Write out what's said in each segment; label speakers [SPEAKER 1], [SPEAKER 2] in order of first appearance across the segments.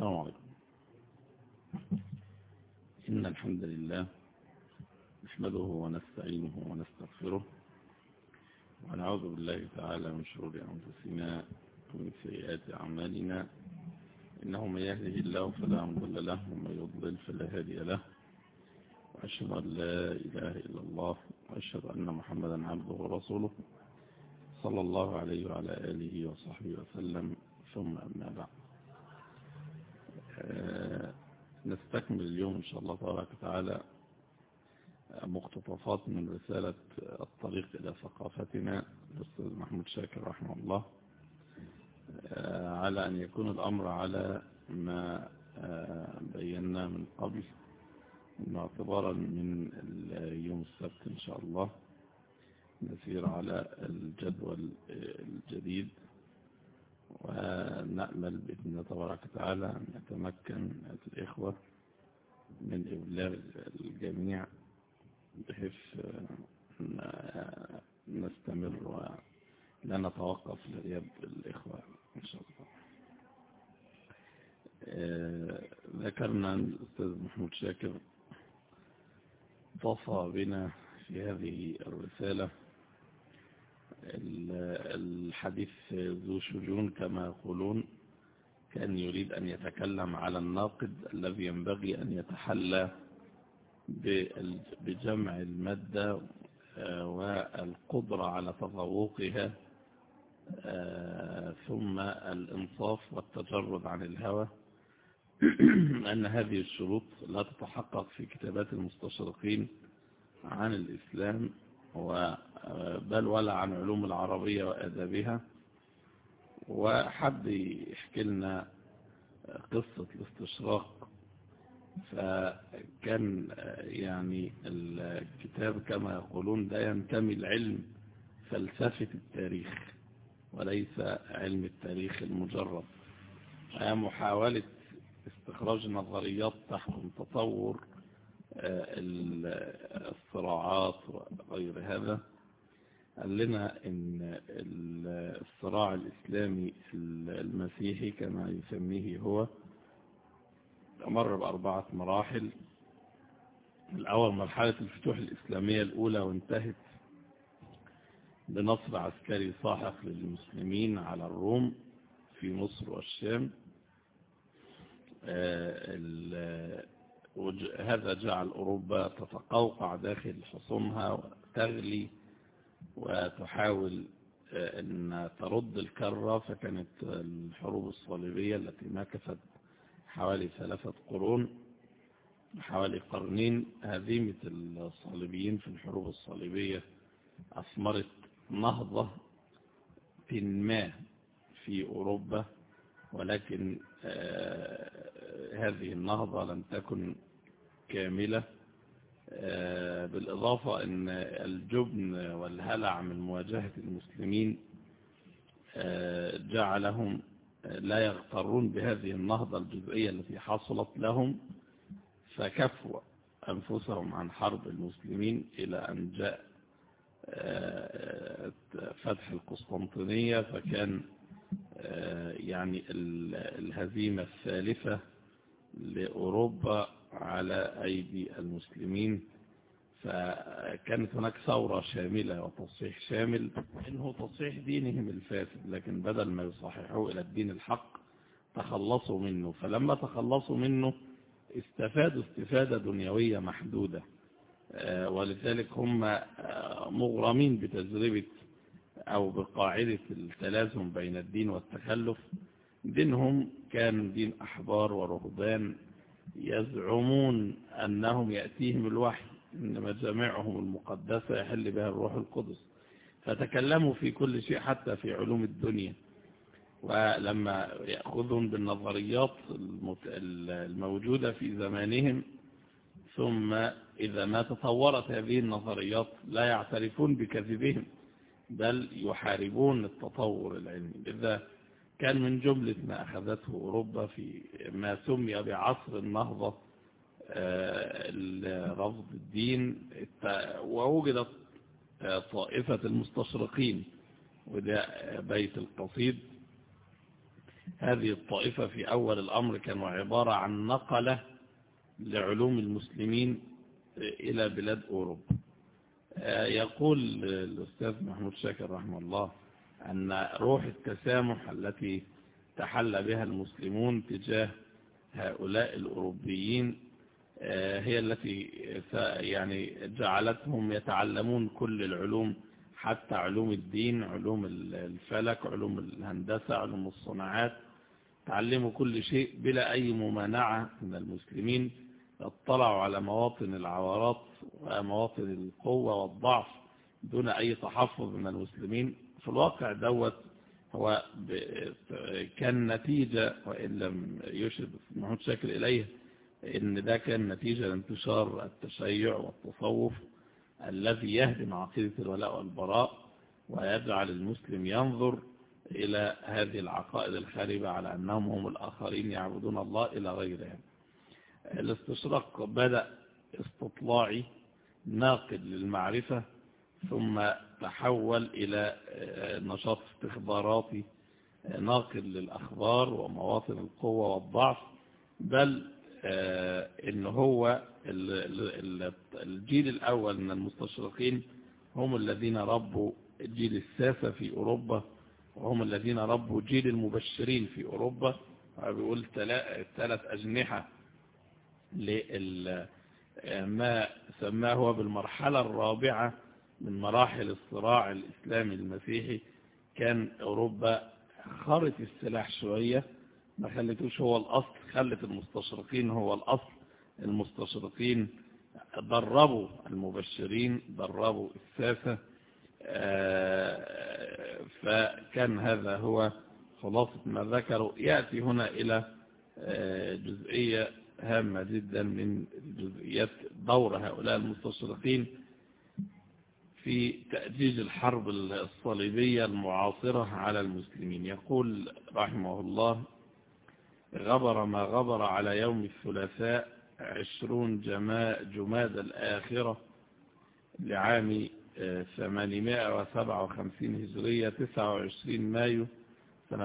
[SPEAKER 1] السلام عليكم إن الحمد لله نحمده ونستعينه ونستغفره ونعوذ بالله تعالى من شرور أنفسنا ومن سيئات أعمالنا إنه من يهده الله فلا مضل له ومن يضلل فلا هادي له وأشهد أن لا إله إلا الله وأشهد أن محمدا عبده ورسوله صلى الله عليه وعلى آله وصحبه وسلم ثم أما بعد نستكمل اليوم إن شاء الله تبارك وتعالى مقتطفات من رسالة الطريق إلى ثقافتنا الأستاذ محمود شاكر رحمه الله على أن يكون الأمر على ما بينا من قبل اعتبارا من يوم السبت إن شاء الله نسير على الجدول الجديد ونأمل بإذن الله تبارك وتعالى أن يتمكن الإخوة من إبلاغ الجميع بحيث نستمر ولا نتوقف لغياب الإخوة إن شاء الله ذكرنا الأستاذ محمود شاكر طفى بنا في هذه الرسالة الحديث ذو شجون كما يقولون كان يريد أن يتكلم على الناقد الذي ينبغي أن يتحلى بجمع المادة والقدرة على تذوقها ثم الإنصاف والتجرد عن الهوى أن هذه الشروط لا تتحقق في كتابات المستشرقين عن الإسلام بل ولا عن علوم العربية وأدابها وحد يحكي لنا قصة الاستشراق فكان يعني الكتاب كما يقولون ده ينتمي العلم فلسفة التاريخ وليس علم التاريخ المجرد محاولة استخراج نظريات تحكم تطور الصراعات وغير هذا قال لنا ان الصراع الاسلامي المسيحي كما يسميه هو مر باربعة مراحل الاول مرحلة الفتوح الاسلامية الاولى وانتهت بنصر عسكري ساحق للمسلمين على الروم في مصر والشام هذا جعل أوروبا تتقوقع داخل حصونها وتغلي وتحاول أن ترد الكرة فكانت الحروب الصليبية التي مكثت حوالي ثلاثة قرون حوالي قرنين هزيمة الصليبيين في الحروب الصليبية أثمرت نهضة ما في أوروبا ولكن هذه النهضة لم تكن كاملة بالإضافة أن الجبن والهلع من مواجهة المسلمين جعلهم لا يغترون بهذه النهضة الجزئية التي حصلت لهم فكفوا أنفسهم عن حرب المسلمين إلى أن جاء فتح القسطنطينية فكان يعني الهزيمة الثالثة لأوروبا على أيدي المسلمين فكانت هناك ثورة شاملة وتصحيح شامل إنه تصحيح دينهم الفاسد لكن بدل ما يصححوه إلى الدين الحق تخلصوا منه فلما تخلصوا منه استفادوا استفادة دنيوية محدودة ولذلك هم مغرمين بتجربة أو بقاعدة التلازم بين الدين والتخلف دينهم كان دين أحبار ورهبان يزعمون أنهم يأتيهم الوحي إنما جامعهم المقدسة يحل بها الروح القدس فتكلموا في كل شيء حتى في علوم الدنيا ولما يأخذون بالنظريات الموجودة في زمانهم ثم إذا ما تطورت هذه النظريات لا يعترفون بكذبهم بل يحاربون التطور العلمي لذا كان من جملة ما أخذته أوروبا في ما سمي بعصر النهضة رفض الدين ووجدت طائفة المستشرقين وده بيت القصيد هذه الطائفة في أول الأمر كانوا عبارة عن نقلة لعلوم المسلمين إلى بلاد أوروبا يقول الأستاذ محمود شاكر رحمه الله أن روح التسامح التي تحل بها المسلمون تجاه هؤلاء الأوروبيين هي التي يعني جعلتهم يتعلمون كل العلوم حتى علوم الدين علوم الفلك علوم الهندسة علوم الصناعات تعلموا كل شيء بلا أي ممانعة من المسلمين اطلعوا على مواطن العورات ومواطن القوة والضعف دون أي تحفظ من المسلمين في الواقع دوت هو كان نتيجة وإن لم يشرب محمود شاكر إليه إن ده كان نتيجة لانتشار التشيع والتصوف الذي يهدم عقيدة الولاء والبراء ويجعل المسلم ينظر إلى هذه العقائد الخاربة على أنهم هم الآخرين يعبدون الله إلى غيرهم الاستشراق بدأ استطلاعي ناقد للمعرفة ثم تحول إلى نشاط استخباراتي ناقد للأخبار ومواطن القوة والضعف بل إن هو الجيل الأول من المستشرقين هم الذين ربوا جيل الساسة في أوروبا وهم الذين ربوا جيل المبشرين في أوروبا بيقول ثلاث أجنحة ما سماه هو بالمرحلة الرابعة من مراحل الصراع الإسلامي المسيحي كان أوروبا خارت السلاح شوية ما خلتوش هو الأصل خلت المستشرقين هو الأصل المستشرقين دربوا المبشرين دربوا الساسة فكان هذا هو خلاصة ما ذكروا يأتي هنا إلى جزئية هامة جدا من جزئيات دور هؤلاء المستشرقين في تأجيج الحرب الصليبية المعاصرة على المسلمين يقول رحمه الله غبر ما غبر على يوم الثلاثاء عشرون جماد الآخرة لعام 857 هجرية 29 مايو سنة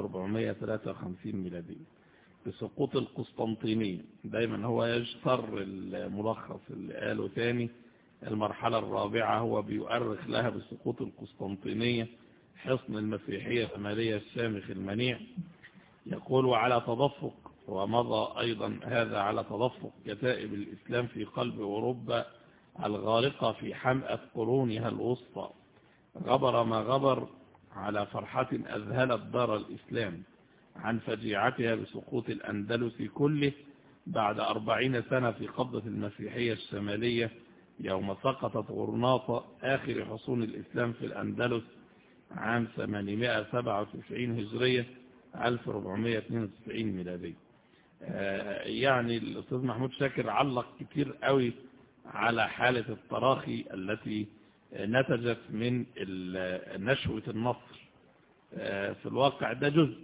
[SPEAKER 1] 1453 ميلادية بسقوط القسطنطينية دايما هو يجتر الملخص اللي قاله ثاني المرحلة الرابعة هو بيؤرخ لها بسقوط القسطنطينية حصن المسيحية الشمالية الشامخ المنيع يقول وعلى تدفق ومضى أيضا هذا على تدفق كتائب الإسلام في قلب أوروبا الغارقة في حمأة قرونها الوسطى غبر ما غبر على فرحة أذهلت دار الإسلام عن فجيعتها بسقوط الأندلس كله بعد أربعين سنة في قبضة المسيحية الشمالية يوم سقطت غرناطة آخر حصون الإسلام في الأندلس عام 897 هجرية 1492 ميلادية يعني الأستاذ محمود شاكر علق كتير قوي على حالة التراخي التي نتجت من نشوة النصر في الواقع ده جزء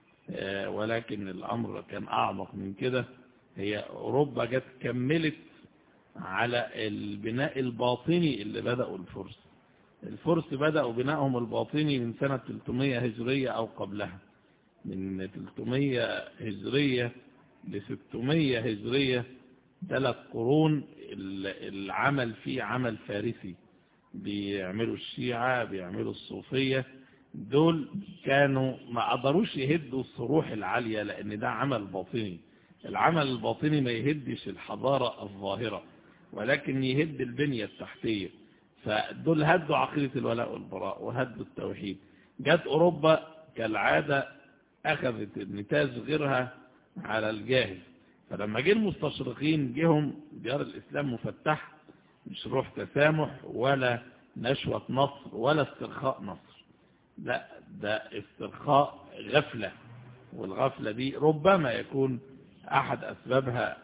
[SPEAKER 1] ولكن الأمر كان أعمق من كده هي أوروبا جت كملت على البناء الباطني اللي بدأوا الفرس الفرس بدأوا بنائهم الباطني من سنة 300 هجرية أو قبلها من 300 هجرية ل 600 هجرية ثلاث قرون العمل فيه عمل فارسي بيعملوا الشيعة بيعملوا الصوفية دول كانوا ما قدروش يهدوا الصروح العالية لأن ده عمل باطني العمل الباطني ما يهدش الحضارة الظاهرة ولكن يهد البنية التحتية فدول هدوا عقيدة الولاء والبراء وهدوا التوحيد جت أوروبا كالعادة أخذت النتاج غيرها على الجاهز فلما جه المستشرقين جهم ديار الإسلام مفتح مش روح تسامح ولا نشوة نصر ولا استرخاء نصر لا ده استرخاء غفلة والغفلة دي ربما يكون أحد أسبابها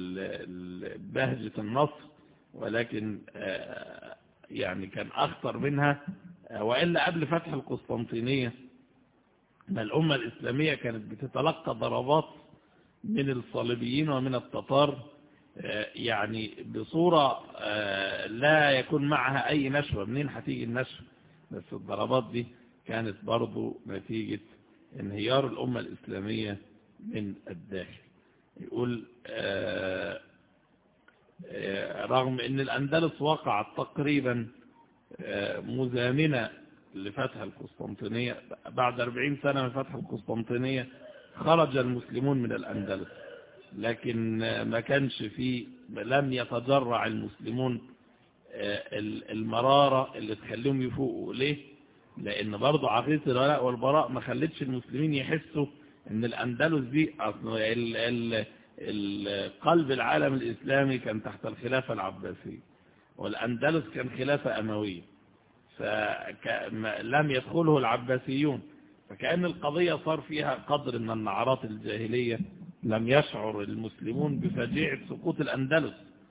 [SPEAKER 1] بهجة النصر ولكن يعني كان أخطر منها وإلا قبل فتح القسطنطينية ما الأمة الإسلامية كانت بتتلقى ضربات من الصليبيين ومن التتار يعني بصورة لا يكون معها أي نشوة منين هتيجي النشوة بس الضربات دي كانت برضو نتيجة انهيار الأمة الإسلامية من الداخل يقول رغم ان الأندلس وقعت تقريبا مزامنة لفتح القسطنطينية بعد 40 سنة من فتح القسطنطينية خرج المسلمون من الأندلس لكن ما كانش فيه لم يتجرع المسلمون المرارة اللي تخليهم يفوقوا ليه لان برضو عقيدة الولاء والبراء ما خلتش المسلمين يحسوا ان الاندلس دي قلب العالم الاسلامي كان تحت الخلافة العباسية والاندلس كان خلافة اموية فلم يدخله العباسيون فكأن القضية صار فيها قدر من النعرات الجاهلية لم يشعر المسلمون بفجيعة سقوط الأندلس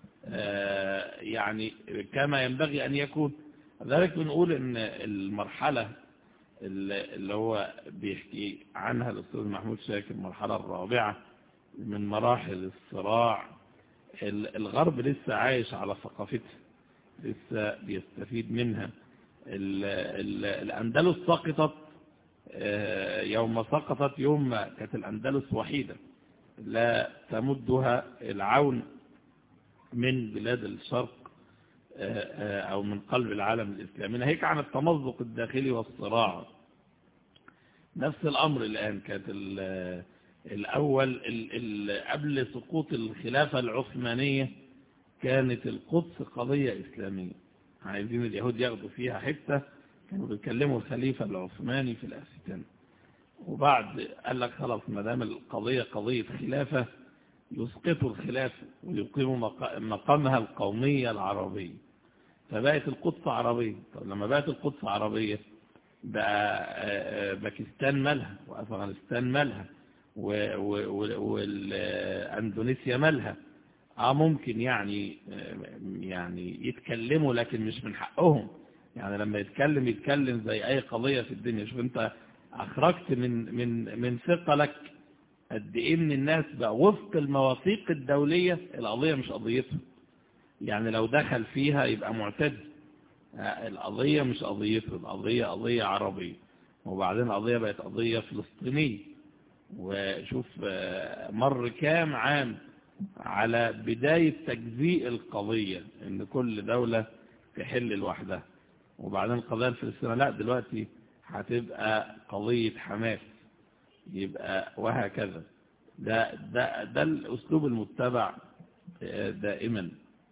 [SPEAKER 1] يعني كما ينبغي أن يكون ذلك بنقول أن المرحلة اللي هو بيحكي عنها الأستاذ محمود شاكر المرحلة الرابعة من مراحل الصراع الغرب لسه عايش على ثقافتها لسه بيستفيد منها الأندلس سقطت يوم سقطت يوم ما كانت الأندلس وحيدة لا تمدها العون من بلاد الشرق أو من قلب العالم الإسلامي هيك عن التمزق الداخلي والصراع نفس الأمر الآن كانت الأول قبل سقوط الخلافة العثمانية كانت القدس قضية إسلامية عايزين اليهود ياخدوا فيها حتة كانوا بيكلموا الخليفة العثماني في الأستان وبعد قال لك خلاص ما دام القضية قضية خلافة يسقطوا الخلافة ويقيموا مقامها القومية العربية فبقت القدس عربية طب لما بقت القدس عربية بقى باكستان مالها وأفغانستان مالها والاندونيسيا مالها اه ممكن يعني يعني يتكلموا لكن مش من حقهم يعني لما يتكلم يتكلم زي اي قضية في الدنيا شوف انت اخرجت من من من ثقلك قد ايه من الناس بقى وفق المواثيق الدولية القضية مش قضيتهم يعني لو دخل فيها يبقى معتد القضية مش قضيته القضية قضية عربية وبعدين القضية بقت قضية فلسطينية وشوف مر كام عام على بداية تجزيء القضية ان كل دولة تحل لوحدها وبعدين القضية الفلسطينية لا دلوقتي هتبقى قضية حماس يبقى وهكذا ده, ده, ده الأسلوب المتبع دائما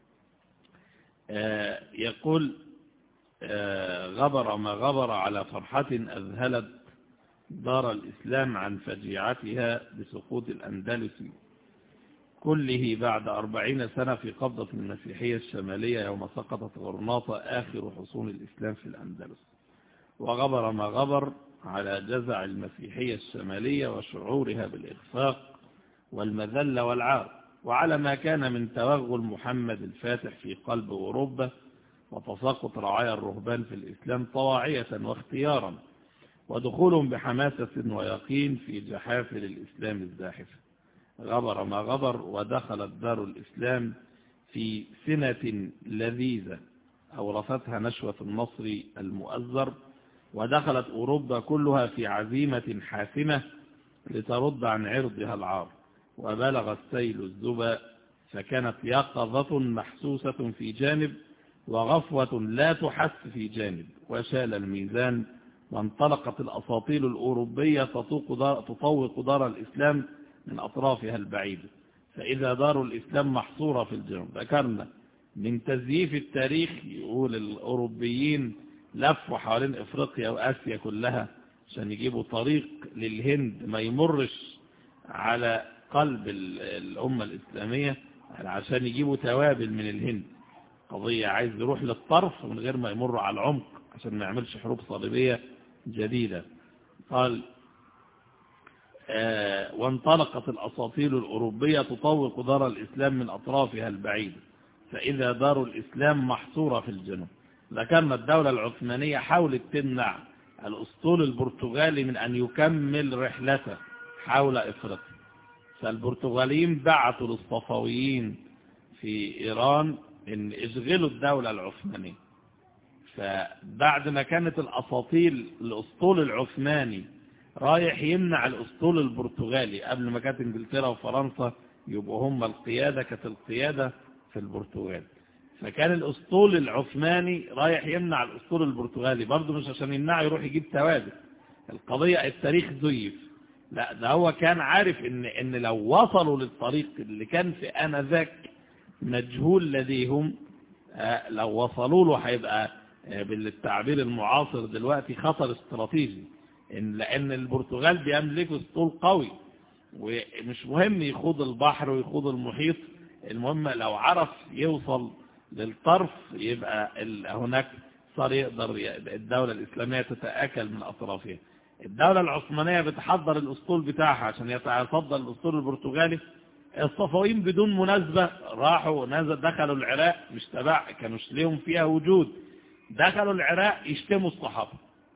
[SPEAKER 1] يقول غبر ما غبر على فرحة أذهلت دار الإسلام عن فجيعتها بسقوط الأندلس كله بعد أربعين سنة في قبضة المسيحية الشمالية يوم سقطت غرناطة آخر حصون الإسلام في الأندلس وغبر ما غبر على جزع المسيحية الشمالية وشعورها بالإخفاق والمذلة والعار وعلى ما كان من توغل محمد الفاتح في قلب أوروبا وتساقط رعايا الرهبان في الإسلام طواعية واختيارا ودخولهم بحماسة ويقين في جحافل الإسلام الزاحفة غبر ما غبر ودخلت دار الإسلام في سنة لذيذة أورثتها نشوة النصر المؤزر ودخلت أوروبا كلها في عزيمة حاسمة لترد عن عرضها العار وبلغ السيل الزبا فكانت يقظة محسوسة في جانب وغفوة لا تحس في جانب وشال الميزان وانطلقت الأساطيل الأوروبية تطوق دار الإسلام من أطرافها البعيدة فإذا دار الإسلام محصورة في الجنوب ذكرنا من تزييف التاريخ يقول الأوروبيين لفوا حوالين إفريقيا وآسيا كلها عشان يجيبوا طريق للهند ما يمرش على قلب الأمة الإسلامية عشان يجيبوا توابل من الهند قضية عايز يروح للطرف من غير ما يمر على العمق عشان ما يعملش حروب صليبية جديدة قال آه وانطلقت الأساطيل الأوروبية تطوق دار الإسلام من أطرافها البعيدة فإذا دار الإسلام محصورة في الجنوب ذكرنا الدولة العثمانية حاولت تمنع الأسطول البرتغالي من أن يكمل رحلته حول إفريقيا فالبرتغاليين بعثوا للصفويين في إيران إن اشغلوا الدولة العثمانية فبعد ما كانت الأساطيل الأسطول العثماني رايح يمنع الأسطول البرتغالي قبل ما كانت انجلترا وفرنسا يبقوا هم القيادة كانت القيادة في البرتغال فكان الأسطول العثماني رايح يمنع الأسطول البرتغالي برضه مش عشان يمنعه يروح يجيب ثوابت القضية التاريخ زيف لا ده هو كان عارف ان, إن لو وصلوا للطريق اللي كان في آنذاك مجهول لديهم آه، لو وصلوا له هيبقى آه، بالتعبير المعاصر دلوقتي خطر استراتيجي إن لأن البرتغال بيملكوا اسطول قوي ومش مهم يخوض البحر ويخوض المحيط المهم لو عرف يوصل للطرف يبقى هناك صار يقدر الدولة الإسلامية تتأكل من أطرافها الدولة العثمانية بتحضر الأسطول بتاعها عشان يتصدر الأسطول البرتغالي الصفويين بدون مناسبة راحوا نزل دخلوا العراق مش تبع كانوا ليهم فيها وجود دخلوا العراق يشتموا الصحابة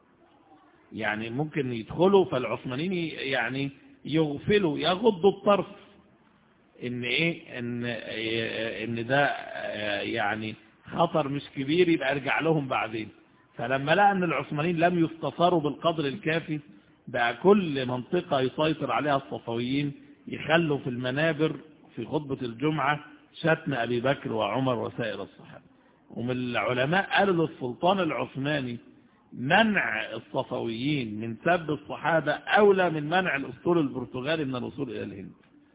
[SPEAKER 1] يعني ممكن يدخلوا فالعثمانيين يعني يغفلوا يغضوا الطرف ان ايه ان ان ده يعني خطر مش كبير يبقى ارجع لهم بعدين فلما لقى ان العثمانيين لم يستثاروا بالقدر الكافي بقى كل منطقة يسيطر عليها الصفويين يخلوا في المنابر في خطبة الجمعة شتم أبي بكر وعمر وسائر الصحابة ومن العلماء قالوا للسلطان العثماني منع الصفويين من سب الصحابة أولى من منع الأسطول البرتغالي من الوصول إلى الهند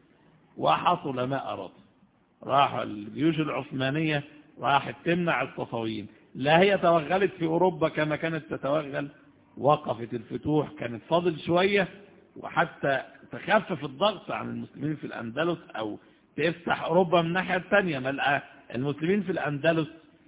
[SPEAKER 1] وحصل ما أراد راح الجيوش العثمانية راحت تمنع الصفويين لا هي توغلت في أوروبا كما كانت تتوغل وقفت الفتوح كانت فاضل شوية وحتى تخفف الضغط عن المسلمين في الأندلس أو تفتح أوروبا من الناحية الثانية ملقى المسلمين في الأندلس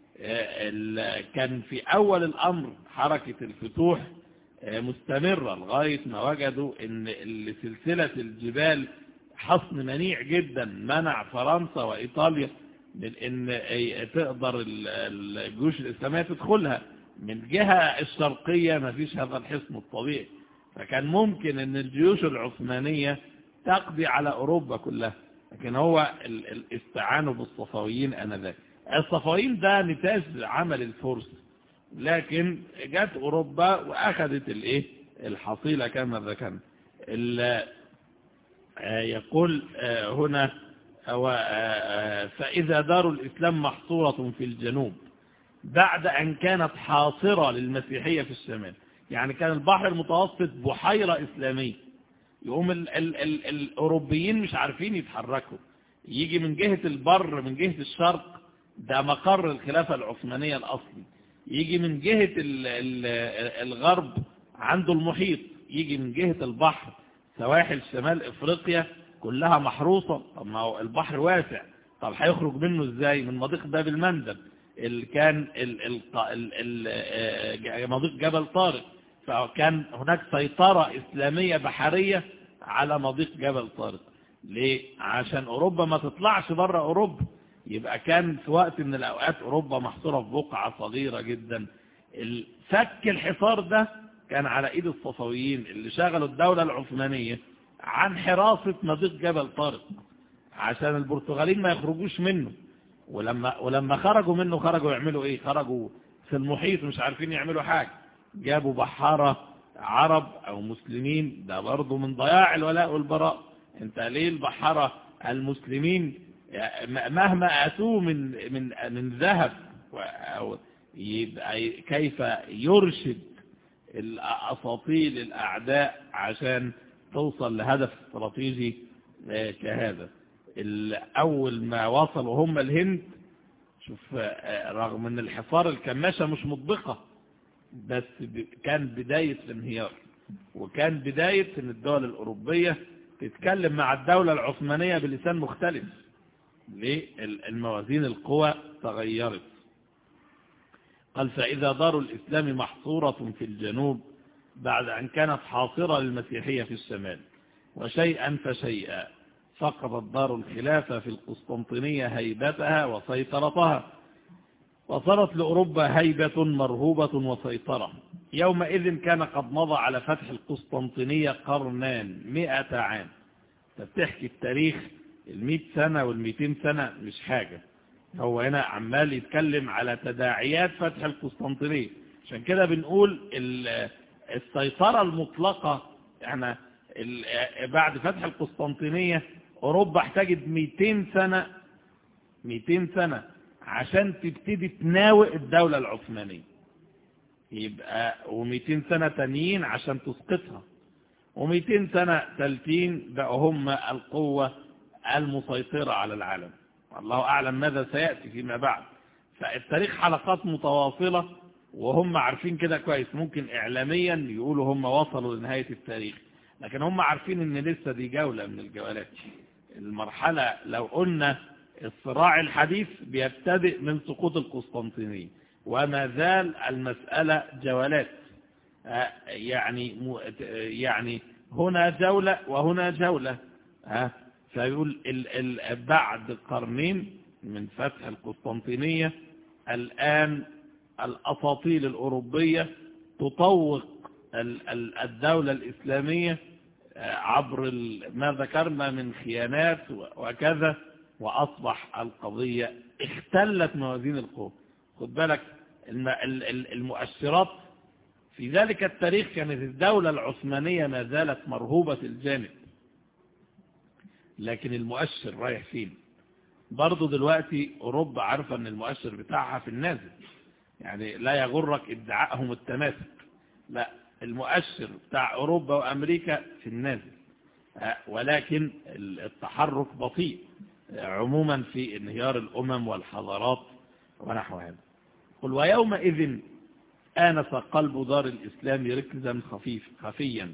[SPEAKER 1] آه، كان في أول الأمر حركة الفتوح آه، مستمرة لغاية ما وجدوا ان سلسلة الجبال حصن منيع جدا منع فرنسا وإيطاليا من ان تقدر الجيوش الإسلامية تدخلها من جهة الشرقية ما فيش هذا الحصن الطبيعي فكان ممكن ان الجيوش العثمانية تقضي على أوروبا كلها لكن هو الاستعانوا بالصفويين أنذاك الصفويين ده نتاج عمل الفرس لكن جت أوروبا وأخذت الايه الحصيلة كما ذكرنا آه، يقول آه، هنا آه، فإذا دار الإسلام محصورة في الجنوب بعد أن كانت حاصرة للمسيحية في الشمال يعني كان البحر المتوسط بحيرة إسلامية يقوم ال ال ال الأوروبيين مش عارفين يتحركوا يجي من جهة البر من جهة الشرق ده مقر الخلافة العثمانية الأصلي يجي من جهة الغرب عنده المحيط يجي من جهة البحر سواحل شمال افريقيا كلها محروسة طب ما هو البحر واسع طب هيخرج منه ازاي من مضيق باب المندب اللي كان آه، مضيق جبل طارق فكان هناك سيطرة إسلامية بحرية على مضيق جبل طارق ليه؟ عشان أوروبا ما تطلعش بره أوروبا يبقى كان في وقت من الأوقات أوروبا محصورة في بقعة صغيرة جدا فك الحصار ده كان على ايد الصفويين اللي شغلوا الدولة العثمانية عن حراسة مضيق جبل طارق عشان البرتغاليين ما يخرجوش منه ولما, ولما خرجوا منه خرجوا يعملوا ايه خرجوا في المحيط مش عارفين يعملوا حاجة جابوا بحارة عرب او مسلمين ده برضه من ضياع الولاء والبراء انت ليه البحارة المسلمين مهما اتوه من من من ذهب كيف يرشد الأساطيل الأعداء عشان توصل لهدف استراتيجي آه، كهذا أول ما وصلوا هم الهند شوف آه، رغم ان الحصار الكماشة مش مطبقة بس كان بداية الانهيار وكان بداية ان الدول الأوروبية تتكلم مع الدولة العثمانية بلسان مختلف ليه الموازين القوى تغيرت قال فإذا دار الإسلام محصورة في الجنوب بعد أن كانت حاصرة للمسيحية في الشمال وشيئا فشيئا فقدت دار الخلافة في القسطنطينية هيبتها وسيطرتها وصارت لأوروبا هيبة مرهوبة وسيطرة يومئذ كان قد مضى على فتح القسطنطينية قرنان مئة عام تحكي التاريخ المئة سنة والمئتين سنة مش حاجة هو هنا عمال يتكلم على تداعيات فتح القسطنطينية عشان كده بنقول السيطرة المطلقة احنا بعد فتح القسطنطينية اوروبا احتاجت 200 سنة 200 سنة عشان تبتدي تناوئ الدولة العثمانية يبقى و200 سنة تانيين عشان تسقطها و200 سنة تالتين بقوا هم القوة المسيطرة على العالم الله أعلم ماذا سيأتي فيما بعد فالتاريخ حلقات متواصلة وهم عارفين كده كويس ممكن إعلاميا يقولوا هم وصلوا لنهاية التاريخ لكن هم عارفين ان لسه دي جولة من الجولات المرحلة لو قلنا الصراع الحديث بيبتدئ من سقوط القسطنطينية وما زال المسألة جولات يعني يعني هنا جولة وهنا جولة فيقول ال ال بعد قرنين من فتح القسطنطينية الآن الأساطيل الأوروبية تطوق الدولة الإسلامية عبر ما ذكرنا من خيانات وكذا وأصبح القضية اختلت موازين القوة خد بالك المؤشرات في ذلك التاريخ كانت الدولة العثمانية ما زالت مرهوبة الجانب لكن المؤشر رايح فين برضو دلوقتي أوروبا عارفة أن المؤشر بتاعها في النازل يعني لا يغرك ادعائهم التماسك لا المؤشر بتاع أوروبا وأمريكا في النازل ولكن التحرك بطيء عموما في انهيار الأمم والحضارات ونحو هذا قل ويومئذ آنس قلب دار الإسلام ركزا خفيف خفيا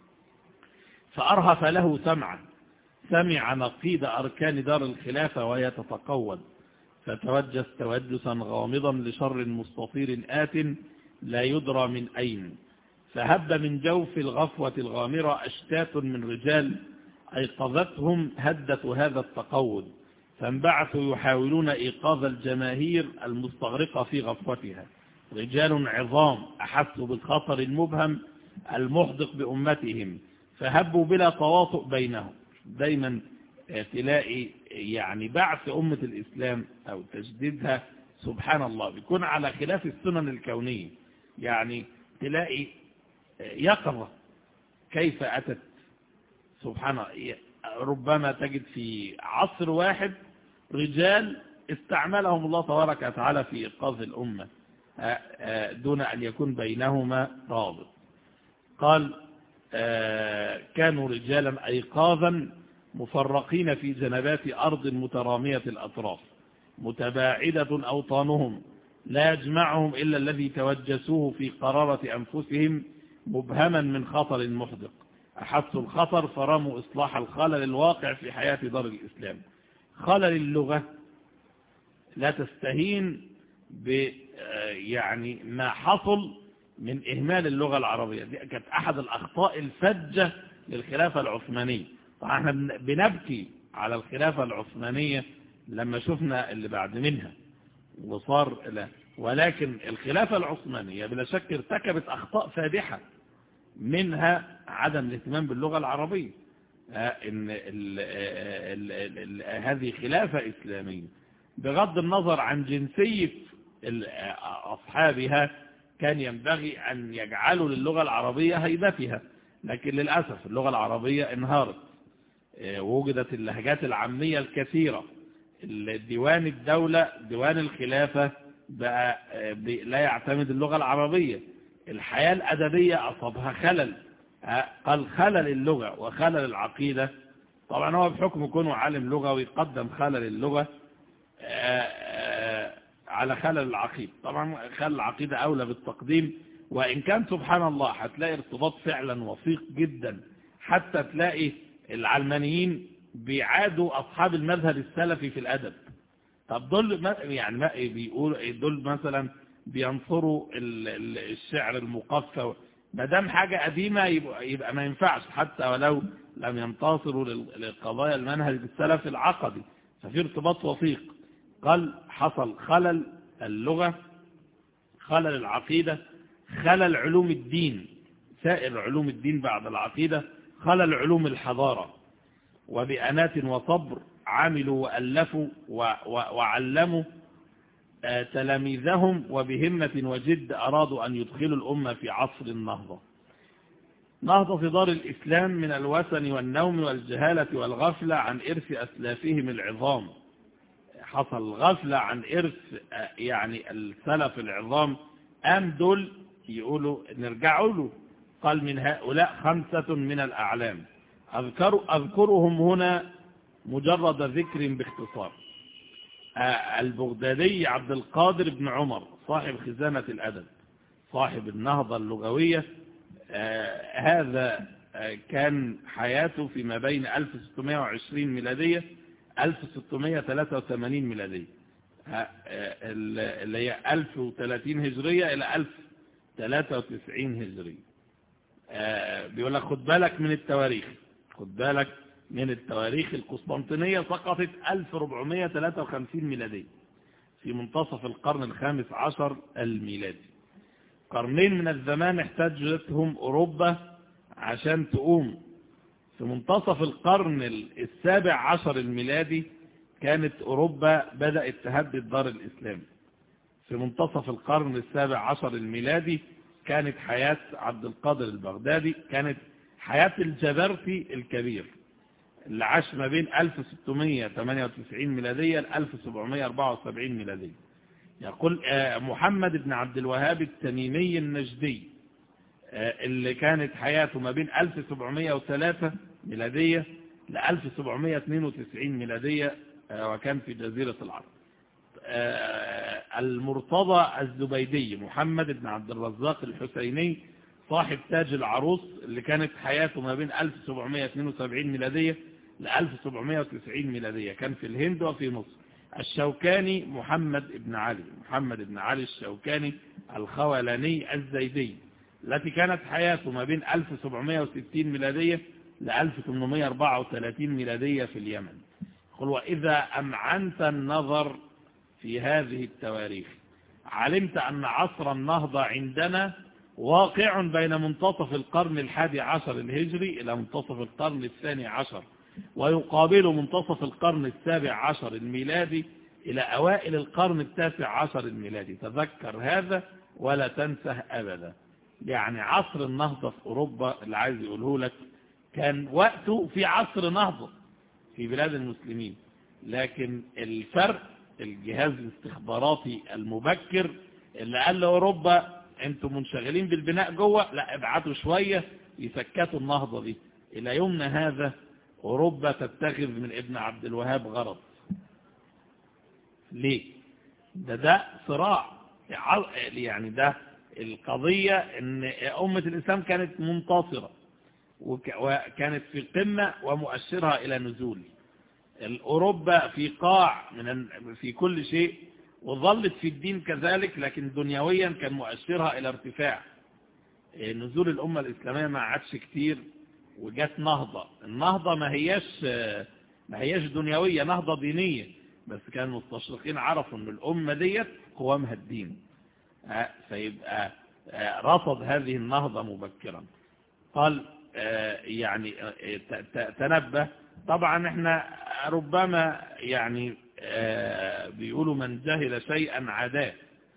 [SPEAKER 1] فأرهف له سمعا سمع نقيد أركان دار الخلافة وهي تتقود فتوجس توجسا غامضا لشر مستطير آت لا يدرى من أين فهب من جوف الغفوة الغامرة أشتات من رجال أيقظتهم هدة هذا التقود فانبعثوا يحاولون إيقاظ الجماهير المستغرقة في غفوتها رجال عظام أحسوا بالخطر المبهم المحدق بأمتهم فهبوا بلا تواطؤ بينهم دايما تلاقي يعني بعث أمة الإسلام أو تجديدها سبحان الله بيكون على خلاف السنن الكونية يعني تلاقي يقظة كيف أتت سبحان الله ربما تجد في عصر واحد رجال استعملهم الله تبارك وتعالى في إيقاظ الأمة دون أن يكون بينهما رابط قال كانوا رجالا أيقاظا مفرقين في جنبات أرض مترامية الأطراف متباعدة أوطانهم لا يجمعهم إلا الذي توجسوه في قرارة أنفسهم مبهما من خطر محدق أحسوا الخطر فرموا إصلاح الخلل الواقع في حياة دار الإسلام خلل اللغة لا تستهين ب يعني ما حصل من إهمال اللغة العربية دي كانت أحد الأخطاء الفجة للخلافة العثمانية طبعا احنا بنبكي على الخلافة العثمانية لما شفنا اللي بعد منها وصار لا ولكن الخلافة العثمانية بلا شك ارتكبت أخطاء فادحة منها عدم الاهتمام باللغة العربية إن ال ال ال ال هذه خلافة إسلامية بغض النظر عن جنسية أصحابها كان ينبغي أن يجعلوا للغة العربية هيبتها لكن للأسف اللغة العربية انهارت وجدت اللهجات العامية الكثيرة ديوان الدولة ديوان الخلافة بقى لا يعتمد اللغة العربية الحياة الأدبية أصابها خلل قال خلل اللغة وخلل العقيدة طبعا هو بحكم كونه عالم لغة ويقدم خلل اللغة على خلل العقيدة طبعا خلل العقيدة أولى بالتقديم وإن كان سبحان الله هتلاقي ارتباط فعلا وثيق جدا حتى تلاقي العلمانيين بيعادوا أصحاب المذهب السلفي في الأدب طب دول يعني ما بيقول دول مثلا بينصروا الشعر المقفى ما دام حاجة قديمة يبقى, يبقى ما ينفعش حتى ولو لم ينتصروا لقضايا المنهج السلفي العقدي ففي ارتباط وثيق قال حصل خلل اللغة خلل العقيدة خلل علوم الدين سائر علوم الدين بعد العقيدة خلل علوم الحضارة وبأنات وصبر عملوا وألفوا وعلموا تلاميذهم وبهمة وجد أرادوا أن يدخلوا الأمة في عصر النهضة نهضة دار الإسلام من الوثن والنوم والجهالة والغفلة عن إرث أسلافهم العظام حصل غفلة عن إرث يعني السلف العظام أم دول يقولوا نرجعوا له قال من هؤلاء خمسة من الأعلام أذكر أذكرهم هنا مجرد ذكر باختصار البغدادي عبد القادر بن عمر صاحب خزانة الأدب صاحب النهضة اللغوية هذا كان حياته فيما بين 1620 ميلادية 1683 ميلادية اللي هي 1030 هجرية إلى 1093 هجرية بيقول لك خد بالك من التواريخ خد بالك من التواريخ القسطنطينية سقطت 1453 ميلادية في منتصف القرن الخامس عشر الميلادي قرنين من الزمان احتاجتهم أوروبا عشان تقوم في منتصف القرن السابع عشر الميلادي كانت أوروبا بدأت تهدد دار الإسلام في منتصف القرن السابع عشر الميلادي كانت حياة عبد القادر البغدادي كانت حياة الجبرتي الكبير اللي عاش ما بين 1698 ميلادية ل 1774 ميلادية يقول محمد بن عبد الوهاب التميمي النجدي اللي كانت حياته ما بين 1703 ميلادية ل 1792 ميلادية وكان في جزيرة العرب المرتضى الزبيدي محمد بن عبد الرزاق الحسيني صاحب تاج العروس اللي كانت حياته ما بين 1772 ميلادية ل 1790 ميلادية كان في الهند وفي مصر الشوكاني محمد بن علي محمد بن علي الشوكاني الخولاني الزيدي التي كانت حياته ما بين 1760 ميلادية ل 1834 ميلادية في اليمن قل وإذا أمعنت النظر في هذه التواريخ علمت أن عصر النهضة عندنا واقع بين منتصف القرن الحادي عشر الهجري إلى منتصف القرن الثاني عشر ويقابل منتصف القرن السابع عشر الميلادي إلى أوائل القرن التاسع عشر الميلادي تذكر هذا ولا تنسه أبدا يعني عصر النهضة في أوروبا اللي عايز يقوله لك كان وقته في عصر نهضة في بلاد المسلمين لكن الفرق الجهاز الاستخباراتي المبكر اللي قال لأوروبا انتم منشغلين بالبناء جوه لا ابعتوا شوية يسكتوا النهضة دي إلى يومنا هذا أوروبا تتخذ من ابن عبد الوهاب غرض ليه ده ده صراع يعني ده القضية ان أمة الإسلام كانت منتصرة وكانت في قمة ومؤشرها إلى نزول الأوروبا في قاع من في كل شيء وظلت في الدين كذلك لكن دنيويا كان مؤشرها إلى ارتفاع نزول الأمة الإسلامية ما عادش كتير وجات نهضة النهضة ما هياش ما هياش دنيوية نهضة دينية بس كان المستشرقين عرفوا ان الأمة ديت قوامها الدين فيبقى رصد هذه النهضة مبكرا قال يعني تنبه طبعا احنا ربما يعني بيقولوا من جهل شيئا عداه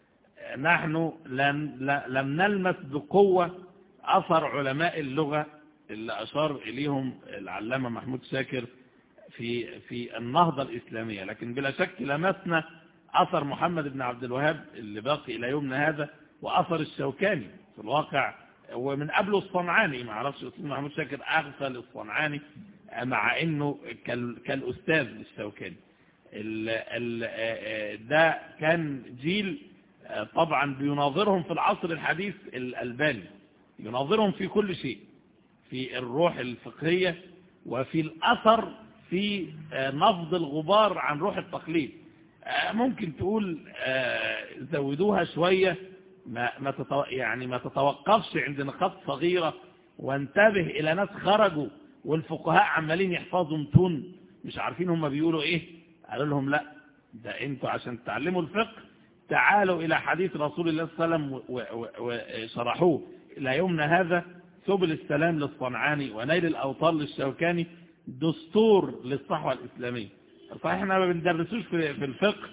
[SPEAKER 1] نحن لم نلمس بقوة أثر علماء اللغة اللي أشار إليهم العلامة محمود شاكر في في النهضة الإسلامية لكن بلا شك لمسنا أثر محمد بن عبد الوهاب اللي باقي إلى يومنا هذا وأثر الشوكاني في الواقع ومن قبله الصنعاني ما اعرفش أستاذ محمود شاكر أغفل الصنعاني مع أنه كالأستاذ للشوكاني ال ال ده كان جيل طبعا بيناظرهم في العصر الحديث الألباني يناظرهم في كل شيء في الروح الفقهية وفي الأثر في نفض الغبار عن روح التقليد ممكن تقول زودوها شوية ما ما تتو... يعني ما تتوقفش عند نقاط صغيرة وانتبه إلى ناس خرجوا والفقهاء عمالين يحفظوا متون مش عارفين هم بيقولوا إيه قالوا لهم لا ده انتوا عشان تتعلموا الفقه تعالوا إلى حديث رسول الله صلى الله عليه وسلم وشرحوه إلى يومنا هذا سبل السلام للصنعاني ونيل الأوطار للشوكاني دستور للصحوة الإسلامية صحيح احنا ما بندرسوش في الفقه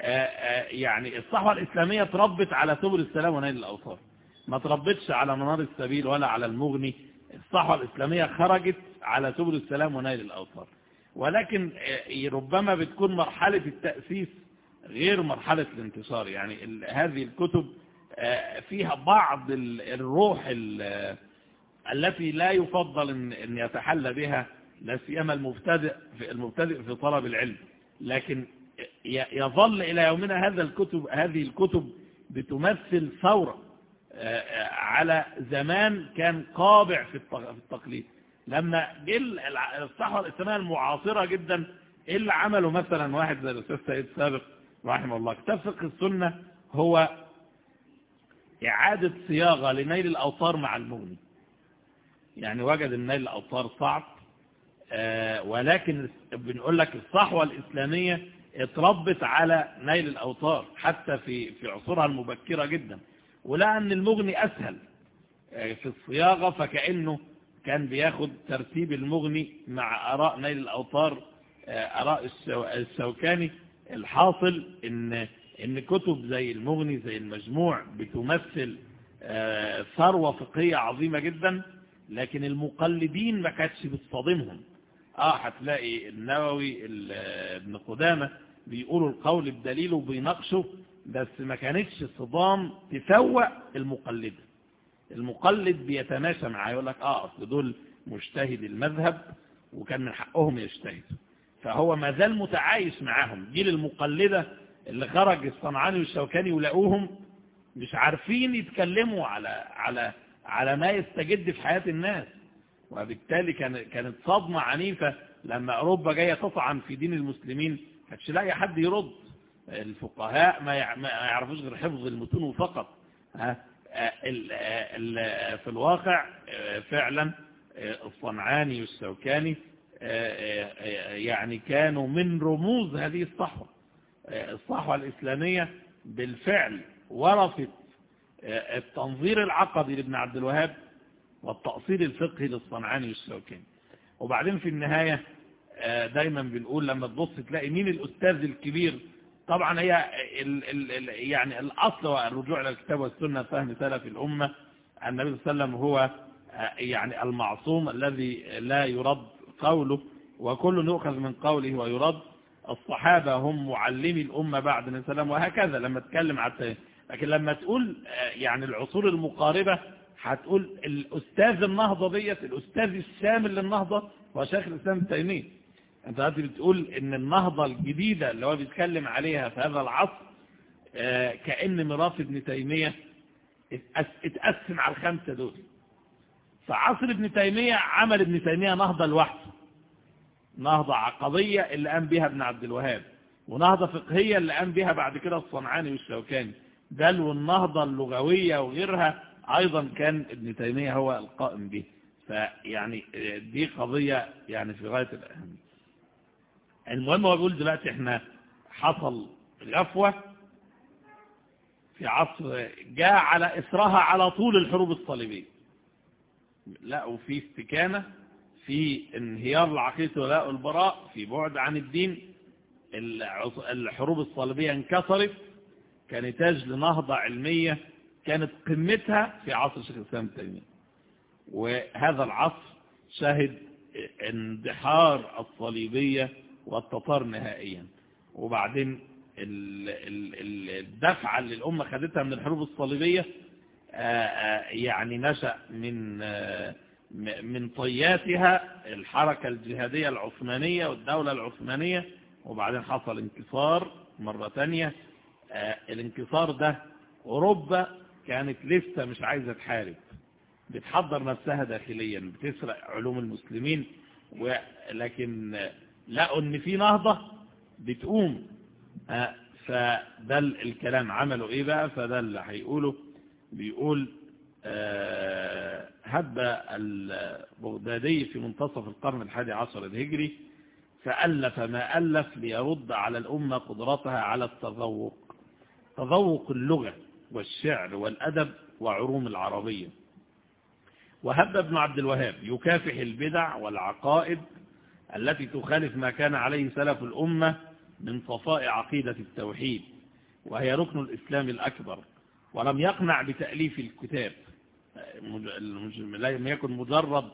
[SPEAKER 1] يعني الصحوة الإسلامية تربت على سبل السلام ونيل الأوطار ما تربتش على منار السبيل ولا على المغني الصحوة الإسلامية خرجت على سبل السلام ونيل الأوطار ولكن ربما بتكون مرحلة التأسيس غير مرحلة الانتصار يعني هذه الكتب فيها بعض الروح التي لا يفضل أن يتحلى بها لا سيما المبتدئ في المبتدئ في طلب العلم لكن يظل إلى يومنا هذا الكتب هذه الكتب بتمثل ثورة على زمان كان قابع في التقليد لما جل الصحوة الإسلامية المعاصرة جدا إيه اللي عمله مثلا واحد زي الأستاذ سيد سابق رحمه الله كتاب فقه السنة هو إعادة صياغة لنيل الأوطار مع المغني يعني وجد ان نيل الأوطار صعب ولكن بنقول لك الصحوة الإسلامية اتربت على نيل الأوطار حتى في في عصورها المبكرة جدا ولقى ان المغني أسهل في الصياغة فكأنه كان بياخد ترتيب المغني مع أراء نيل الأوطار أراء الشوكاني الحاصل ان ان كتب زي المغني زي المجموع بتمثل ثروة فقهية عظيمة جدا لكن المقلدين ما كانتش بتصادمهم اه هتلاقي النووي ابن قدامة بيقولوا القول بدليل وبيناقشوا بس ما كانتش صدام تسوق المقلد المقلد بيتماشى معاه يقول لك اه اصل دول مجتهد المذهب وكان من حقهم يجتهدوا فهو ما زال متعايش معاهم جيل المقلدة اللي خرج الصنعاني والشوكاني ولقوهم مش عارفين يتكلموا على على على ما يستجد في حياة الناس وبالتالي كان كانت صدمة عنيفة لما أوروبا جاية تطعن في دين المسلمين كانتش لاقي حد يرد الفقهاء ما يعرفوش غير حفظ المتون فقط في الواقع فعلا الصنعاني والشوكاني يعني كانوا من رموز هذه الصحوة الصحوة الإسلامية بالفعل ورثت التنظير العقدي لابن عبد الوهاب والتأصيل الفقهي للصنعاني والشوكاني وبعدين في النهاية دايما بنقول لما تبص تلاقي مين الأستاذ الكبير طبعا هي ال ال يعني الأصل والرجوع إلى الكتاب والسنة فهم سلف الأمة النبي صلى الله عليه وسلم هو يعني المعصوم الذي لا يرد قوله وكل يؤخذ من قوله ويرد الصحابة هم معلمي الأمة بعد النبي صلى الله عليه وسلم وهكذا لما تكلم على لكن لما تقول يعني العصور المقاربة هتقول الأستاذ النهضة ديت الأستاذ الشامل للنهضة هو شيخ الإسلام التيمية انت دلوقتي بتقول ان النهضة الجديدة اللي هو بيتكلم عليها في هذا العصر كأن ميراث ابن تيمية اتقسم على الخمسة دول فعصر ابن تيمية عمل ابن تيمية نهضة لوحده نهضة عقضية اللي قام بها ابن عبد الوهاب ونهضة فقهية اللي قام بها بعد كده الصنعاني والشوكاني بل والنهضة اللغوية وغيرها أيضا كان ابن تيمية هو القائم به فيعني دي قضية يعني في غاية الأهمية المهم هو بيقول دلوقتي احنا حصل غفوة في عصر جاء على إسرها على طول الحروب الصليبية لا وفي استكانة في انهيار العقيدة ولاء البراء في بعد عن الدين الحروب الصليبية انكسرت كنتاج لنهضة علمية كانت قمتها في عصر شيخ الإسلام التيمية وهذا العصر شهد اندحار الصليبية والتتار نهائيا وبعدين الدفعة اللي الأمة خدتها من الحروب الصليبية يعني نشأ من من طياتها الحركة الجهادية العثمانية والدولة العثمانية وبعدين حصل انكسار مرة تانية الانكسار ده أوروبا كانت لسه مش عايزة تحارب بتحضر نفسها داخليا بتسرق علوم المسلمين ولكن لقوا ان في نهضة بتقوم فده الكلام عملوا ايه بقى فده اللي هيقوله بيقول هب البغدادي في منتصف القرن الحادي عشر الهجري فألف ما ألف ليرد على الأمة قدرتها على التذوق تذوق اللغة والشعر والأدب وعروم العربية وهب ابن عبد الوهاب يكافح البدع والعقائد التي تخالف ما كان عليه سلف الأمة من صفاء عقيدة التوحيد وهي ركن الإسلام الأكبر ولم يقنع بتأليف الكتاب لم يكن مجرد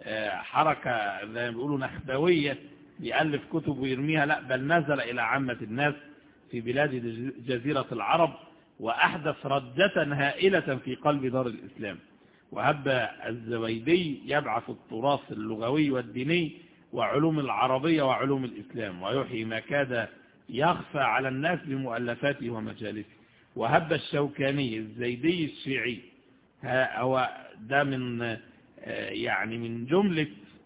[SPEAKER 1] حركة زي ما بيقولوا نخبوية يألف كتب ويرميها لا بل نزل إلى عامة الناس في بلاد جزيرة العرب وأحدث ردة هائلة في قلب دار الإسلام وهب الزويدي يبعث التراث اللغوي والديني وعلوم العربية وعلوم الإسلام ويحيي ما كاد يخفى على الناس بمؤلفاته ومجالسه وهب الشوكاني الزيدي الشيعي هو ده من يعني من جملة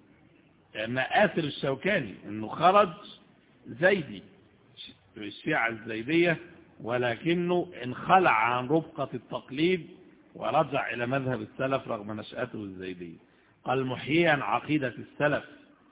[SPEAKER 1] مآثر الشوكاني انه خرج زيدي الشيعة الزيدية ولكنه انخلع عن ربقة التقليد ورجع إلى مذهب السلف رغم نشأته الزيدية قال محييا عقيدة السلف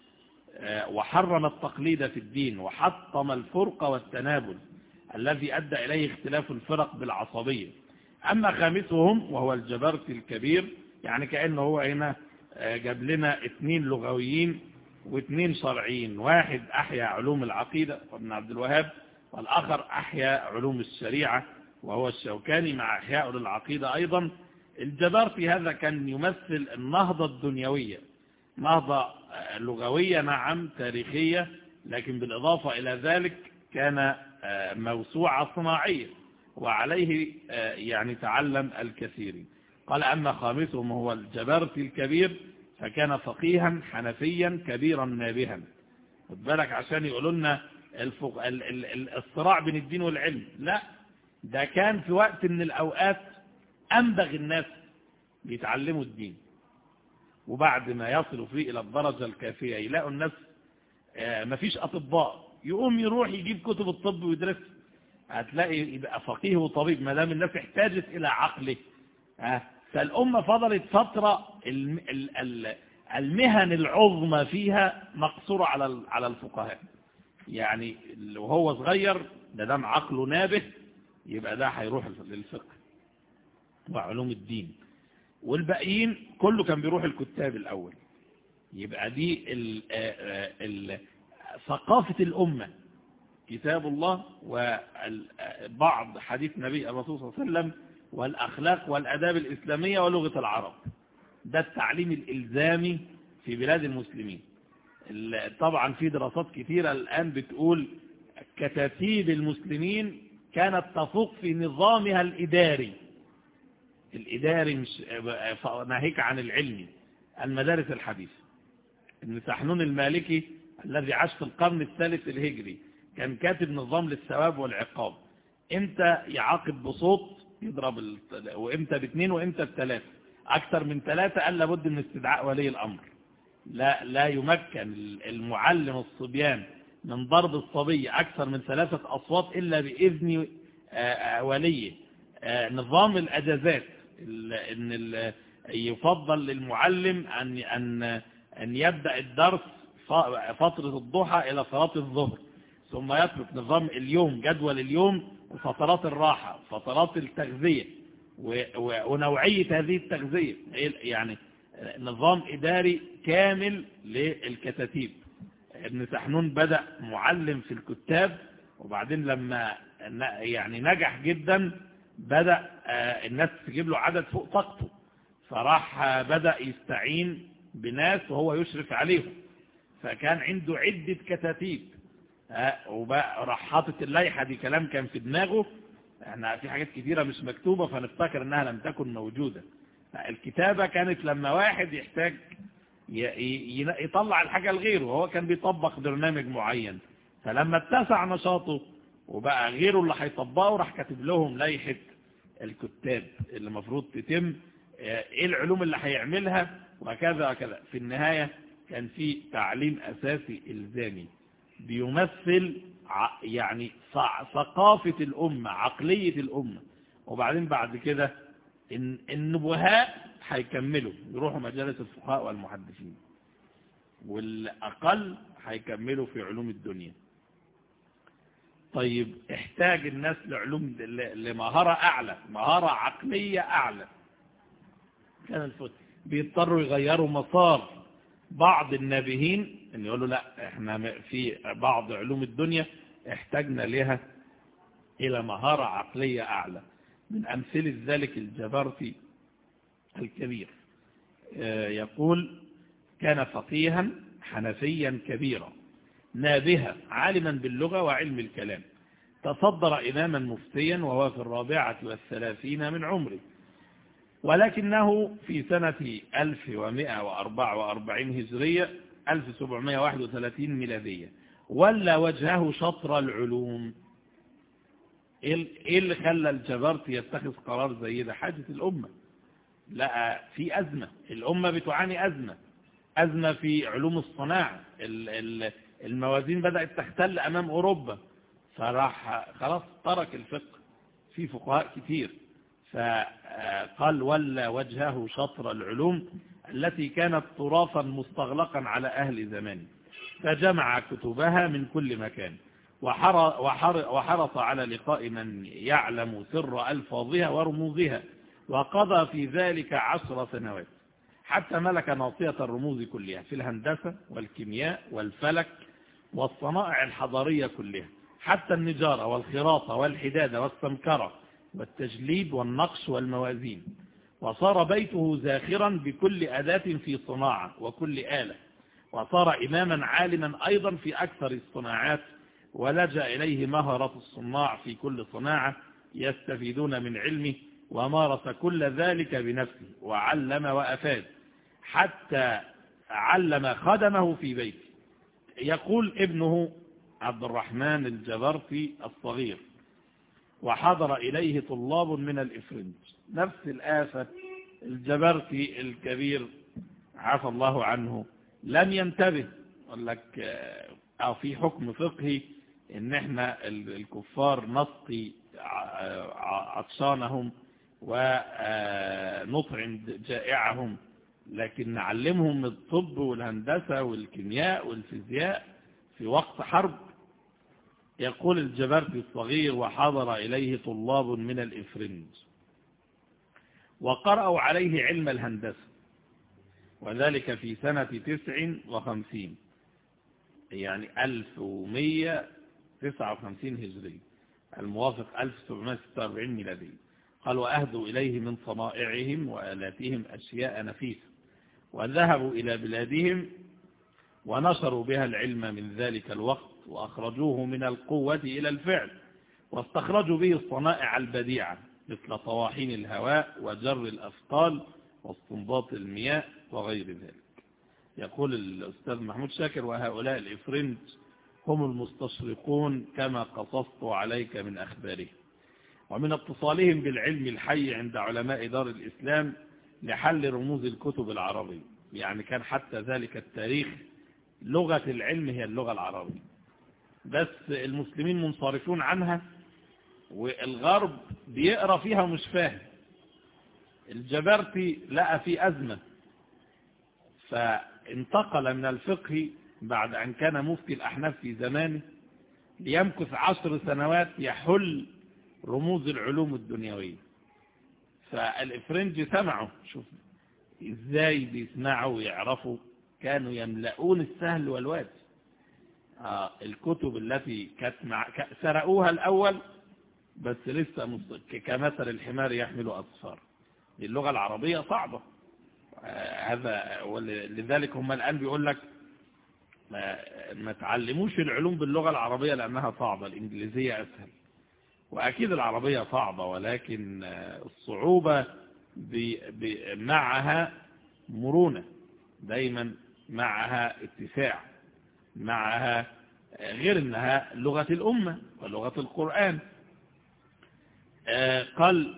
[SPEAKER 1] وحرم التقليد في الدين وحطم الفرق والتنابل الذي أدى إليه اختلاف الفرق بالعصبية أما خامسهم وهو الجبرتي الكبير يعني كأنه هو هنا جاب لنا اثنين لغويين واثنين شرعيين واحد أحيا علوم العقيدة وابن عبد الوهاب والآخر أحيا علوم الشريعة وهو الشوكاني مع إحياء للعقيدة أيضا الجبرتي هذا كان يمثل النهضة الدنيوية نهضة لغوية نعم تاريخية لكن بالإضافة إلى ذلك كان موسوعة صناعية وعليه يعني تعلم الكثير قال أما خامسهم هو الجبرتي الكبير فكان فقيها حنفيا كبيرا نابها خد بالك عشان يقولوا لنا الفق... الصراع بين الدين والعلم لا ده كان في وقت من الأوقات أنبغ الناس بيتعلموا الدين وبعد ما يصلوا فيه إلى الدرجة الكافية يلاقوا الناس مفيش أطباء يقوم يروح يجيب كتب الطب ويدرس هتلاقي يبقى فقيه وطبيب ما دام الناس احتاجت إلى عقله فالأمة فضلت فترة المهن العظمى فيها مقصورة على على الفقهاء يعني وهو صغير ده دام عقله نابه يبقى ده هيروح للفقه وعلوم الدين والباقيين كله كان بيروح الكتاب الأول يبقى دي ال ال ثقافة الأمة كتاب الله وبعض حديث نبي الرسول صلى الله عليه وسلم والأخلاق والأداب الإسلامية ولغة العرب ده التعليم الإلزامي في بلاد المسلمين طبعا في دراسات كثيرة الآن بتقول كتاتيب المسلمين كانت تفوق في نظامها الإداري الإداري مش ناهيك عن العلمي المدارس الحديثة ابن سحنون المالكي الذي عاش في القرن الثالث الهجري كان كاتب نظام للثواب والعقاب امتى يعاقب بصوت يضرب ال... وامتى باثنين وامتى بثلاثة اكثر من ثلاثة قال لابد من استدعاء ولي الامر لا لا يمكن المعلم الصبيان من ضرب الصبي اكثر من ثلاثة اصوات الا باذن وليه نظام الاجازات ان يفضل للمعلم ان ان ان يبدا الدرس فترة الضحى الى صلاة الظهر ثم يترك نظام اليوم جدول اليوم وفترات الراحة فترات التغذية ونوعية هذه التغذية يعني نظام إداري كامل للكتاتيب ابن سحنون بدأ معلم في الكتاب وبعدين لما يعني نجح جدا بدأ الناس تجيب له عدد فوق طاقته فراح بدأ يستعين بناس وهو يشرف عليهم فكان عنده عدة كتاتيب وبقى راح حاطط اللائحة دي كلام كان في دماغه احنا في حاجات كثيرة مش مكتوبة فنفتكر انها لم تكن موجودة الكتابة كانت لما واحد يحتاج يطلع الحاجة لغيره وهو كان بيطبق برنامج معين فلما اتسع نشاطه وبقى غيره اللي هيطبقه راح كاتب لهم لائحة الكتاب اللي المفروض تتم ايه العلوم اللي هيعملها وكذا وكذا في النهاية كان في تعليم اساسي الزامي بيمثل يعني ثقافة الأمة عقلية الأمة وبعدين بعد كده النبهاء هيكملوا يروحوا مجالس الفقهاء والمحدثين والأقل هيكملوا في علوم الدنيا طيب احتاج الناس لعلوم لمهارة أعلى مهارة عقلية أعلى كان الفت بيضطروا يغيروا مسار بعض النابهين ان يقولوا لا احنا في بعض علوم الدنيا احتاجنا لها الى مهارة عقلية اعلى من امثلة ذلك الجبرتي
[SPEAKER 2] الكبير يقول كان فقيها حنفيا كبيرا نابها عالما باللغة وعلم الكلام تصدر إماما مفتيا وهو في الرابعة والثلاثين من عمره ولكنه في سنة 1144 هجرية 1731 ميلادية ولا وجهه شطر العلوم ايه اللي خلى الجبرت يتخذ قرار زي ده حاجة الأمة لا في أزمة الأمة بتعاني أزمة أزمة في علوم الصناعة الموازين بدأت تختل أمام أوروبا فراح خلاص ترك الفقه في فقهاء كتير فقال ولا وجهه شطر العلوم التي كانت تراثا مستغلقا على أهل زمانه فجمع كتبها من كل مكان وحرص على لقاء من يعلم سر ألفاظها ورموزها وقضى في ذلك عشر سنوات حتى ملك ناصية الرموز كلها في الهندسة والكيمياء والفلك والصنائع الحضارية كلها حتى النجارة والخراطة والحدادة والسمكرة والتجليد والنقش والموازين وصار بيته زاخرا بكل أداة في صناعة وكل آلة وصار إماما عالما أيضا في أكثر الصناعات ولجأ إليه مهرة الصناع في كل صناعة يستفيدون من علمه ومارس كل ذلك بنفسه وعلم وأفاد حتى علم خدمه في بيته يقول ابنه عبد الرحمن الجبرتي الصغير وحضر إليه طلاب من الإفرنج نفس الآفة الجبرتي الكبير عفى الله عنه لم ينتبه قال لك أو في حكم فقهي ان احنا الكفار نسقي عطشانهم ونطعم جائعهم لكن نعلمهم الطب والهندسة والكيمياء والفيزياء في وقت حرب يقول الجبرتي الصغير وحضر إليه طلاب من الإفرنج وقرأوا عليه علم الهندسة وذلك في سنة تسع وخمسين يعني ألف ومية تسعة وخمسين هجري الموافق ألف سبعمائة ستة واربعين ميلادي قال وأهدوا إليه من صنائعهم وآلاتهم أشياء نفيسة وذهبوا إلى بلادهم ونشروا بها العلم من ذلك الوقت وأخرجوه من القوة إلى الفعل واستخرجوا به الصنائع البديعة مثل طواحين الهواء وجر الأثقال واستنباط المياه وغير ذلك يقول الأستاذ محمود شاكر وهؤلاء الإفرنج هم المستشرقون كما قصصت عليك من أخباره ومن اتصالهم بالعلم الحي عند علماء دار الإسلام لحل رموز الكتب العربية يعني كان حتى ذلك التاريخ لغة العلم هي اللغة العربية بس المسلمين منصرفون عنها والغرب بيقرأ فيها ومش فاهم الجبرتي لقى في أزمة فانتقل من الفقه بعد أن كان مفتي الأحناف في زمانه ليمكث عشر سنوات يحل رموز العلوم الدنيوية فالإفرنج سمعوا شوف إزاي بيسمعوا ويعرفوا كانوا يملؤون السهل والواد آه الكتب التي كانت مع سرقوها الأول بس لسه كمثل الحمار يحمل أصفار اللغة العربية صعبة آه هذا ولذلك هم الآن بيقول لك ما, ما تعلموش العلوم باللغة العربية لأنها صعبة الإنجليزية أسهل وأكيد العربية صعبة ولكن الصعوبة بي بي معها مرونة دايما معها اتساع معها غير انها لغة الامة ولغة القرآن قال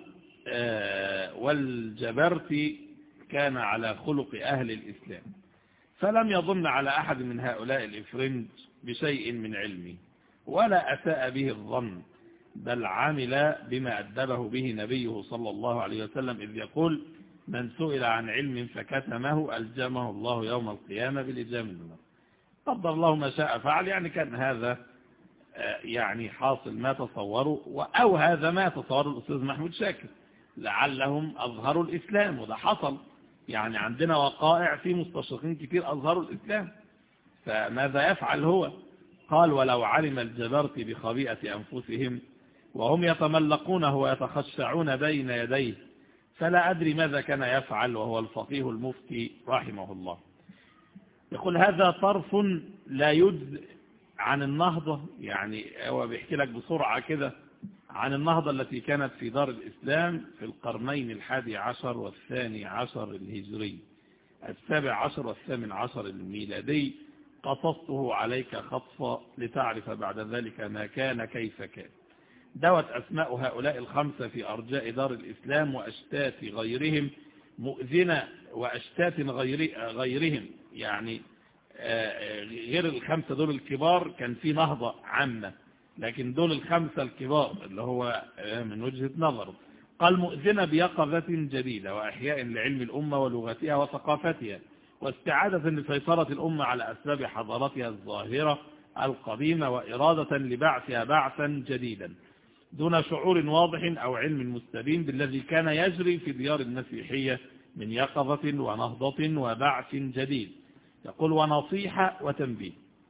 [SPEAKER 2] والجبرتي كان على خلق اهل الاسلام فلم يظن على احد من هؤلاء الافرنج بشيء من علمه ولا اساء به الظن بل عمل بما أدبه به نبيه صلى الله عليه وسلم إذ يقول من سئل عن علم فكتمه ألجمه الله يوم القيامة بالإجام النار قدر الله ما شاء فعل يعني كان هذا يعني حاصل ما تصوروا أو هذا ما تصور الأستاذ محمود شاكر لعلهم أظهروا الإسلام وده حصل يعني عندنا وقائع في مستشرقين كتير أظهروا الإسلام فماذا يفعل هو قال ولو علم الجبرت بخبيئة أنفسهم وهم يتملقونه ويتخشعون بين يديه فلا أدري ماذا كان يفعل وهو الفقيه المفتي رحمه الله يقول هذا طرف لا يجزئ عن النهضة يعني هو بيحكي لك بسرعة كده عن النهضة التي كانت في دار الإسلام في القرنين الحادي عشر والثاني عشر الهجري السابع عشر والثامن عشر الميلادي قصصته عليك خطفا لتعرف بعد ذلك ما كان كيف كان دوت أسماء هؤلاء الخمسة في أرجاء دار الإسلام وأشتات غيرهم مؤذنة وأشتات غير غيرهم يعني غير الخمسة دول الكبار كان في نهضة عامة لكن دول الخمسة الكبار اللي هو من وجهة نظر قال مؤذنة بيقظة جديدة وأحياء لعلم الأمة ولغتها وثقافتها واستعادة لسيطرة الأمة على أسباب حضارتها الظاهرة القديمة وإرادة لبعثها بعثا جديدا دون شعور واضح أو علم مستبين بالذي كان يجري في ديار المسيحية من يقظة ونهضة وبعث جديد يقول ونصيحة وتنبيه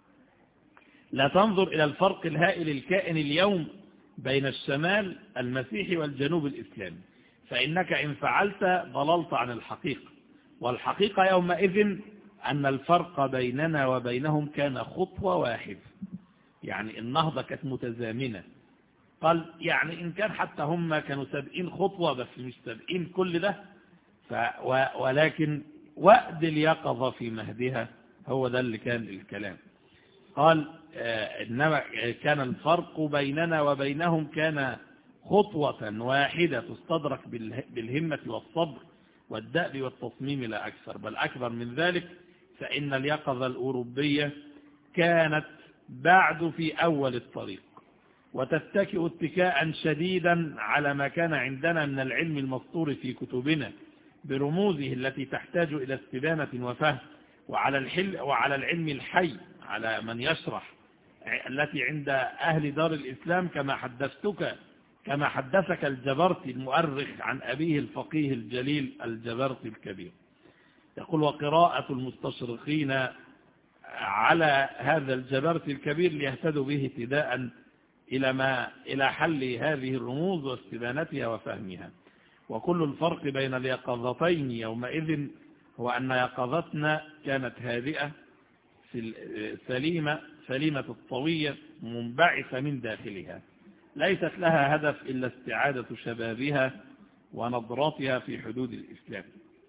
[SPEAKER 2] لا تنظر إلى الفرق الهائل الكائن اليوم بين الشمال المسيحي والجنوب الإسلامي فإنك إن فعلت ضللت عن الحقيقة والحقيقة يومئذ أن الفرق بيننا وبينهم كان خطوة واحد يعني النهضة كانت متزامنة قال يعني إن كان حتى هم كانوا سابقين خطوة بس مش سابقين كل ده ف ولكن وقت اليقظة في مهدها هو ده اللي كان الكلام قال إنما كان الفرق بيننا وبينهم كان خطوة واحدة تستدرك بالهمة والصبر والدأب والتصميم لا أكثر بل أكثر من ذلك فإن اليقظة الأوروبية كانت بعد في أول الطريق وتتكئ اتكاء شديدا على ما كان عندنا من العلم المسطور في كتبنا برموزه التي تحتاج إلى استبانة وفهم وعلى, الحل وعلى العلم الحي على من يشرح التي عند أهل دار الإسلام كما حدثتك كما حدثك الجبرتي المؤرخ عن أبيه الفقيه الجليل الجبرتي الكبير يقول وقراءة المستشرقين على هذا الجبرتي الكبير ليهتدوا به اهتداء إلى, ما إلى حل هذه الرموز واستبانتها وفهمها وكل الفرق بين اليقظتين يومئذ هو أن يقظتنا كانت هادئة سليمة سليمة الطوية منبعثة من داخلها ليست لها هدف إلا استعادة شبابها ونظراتها في حدود الإسلام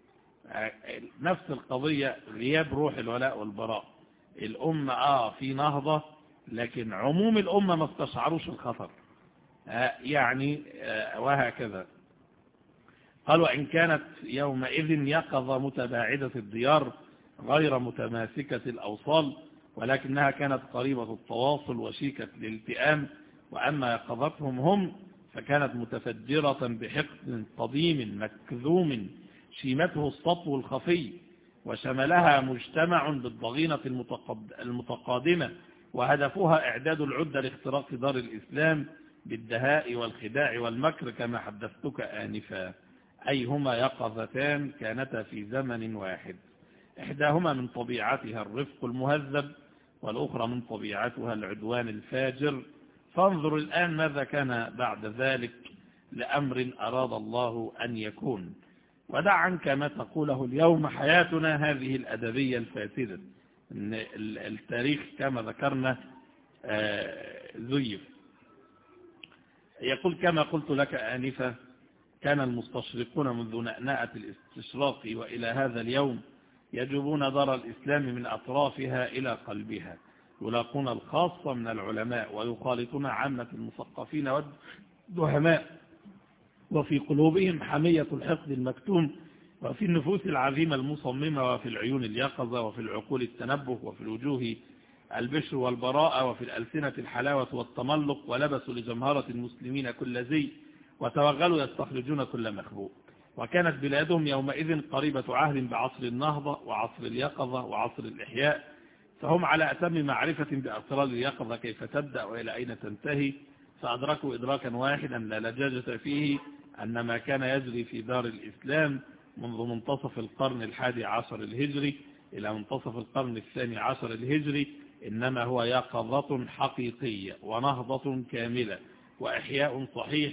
[SPEAKER 2] نفس القضية غياب روح الولاء والبراء الأمة آه في نهضة لكن عموم الأمة ما استشعروش الخطر يعني وهكذا قال وإن كانت يومئذ يقظة متباعدة الديار غير متماسكة الأوصال ولكنها كانت قريبة التواصل وشيكة الالتئام وأما يقظتهم هم فكانت متفجرة بحقد قديم مكذوم شيمته السطو الخفي وشملها مجتمع بالضغينة المتقادمة وهدفها إعداد العدة لاختراق دار الإسلام بالدهاء والخداع والمكر كما حدثتك آنفا أي هما يقظتان كانتا في زمن واحد إحداهما من طبيعتها الرفق المهذب والأخرى من طبيعتها العدوان الفاجر فانظر الآن ماذا كان بعد ذلك لأمر أراد الله أن يكون ودع عنك ما تقوله اليوم حياتنا هذه الأدبية الفاسدة إن التاريخ كما ذكرنا زيف يقول كما قلت لك آنفة كان المستشرقون منذ نأناءة الاستشراق وإلى هذا اليوم يجبون دار الإسلام من أطرافها إلى قلبها يلاقون الخاصة من العلماء ويخالطون عامة المثقفين والدهماء وفي قلوبهم حمية الحقد المكتوم وفي النفوس العظيمة المصممة وفي العيون اليقظة وفي العقول التنبه وفي الوجوه البشر والبراءة وفي الألسنة الحلاوة والتملق ولبسوا لجمهرة المسلمين كل زي وتوغلوا يستخرجون كل مخبوء وكانت بلادهم يومئذ قريبة عهد بعصر النهضة وعصر اليقظة وعصر الإحياء فهم على أتم معرفة بأسرار اليقظة كيف تبدأ وإلى أين تنتهي فأدركوا إدراكا واحدا لا لجاجة فيه أن ما كان يجري في دار الإسلام منذ منتصف القرن الحادي عشر الهجري إلى منتصف القرن الثاني عشر الهجري إنما هو يقظة حقيقية ونهضة كاملة وإحياء صحيح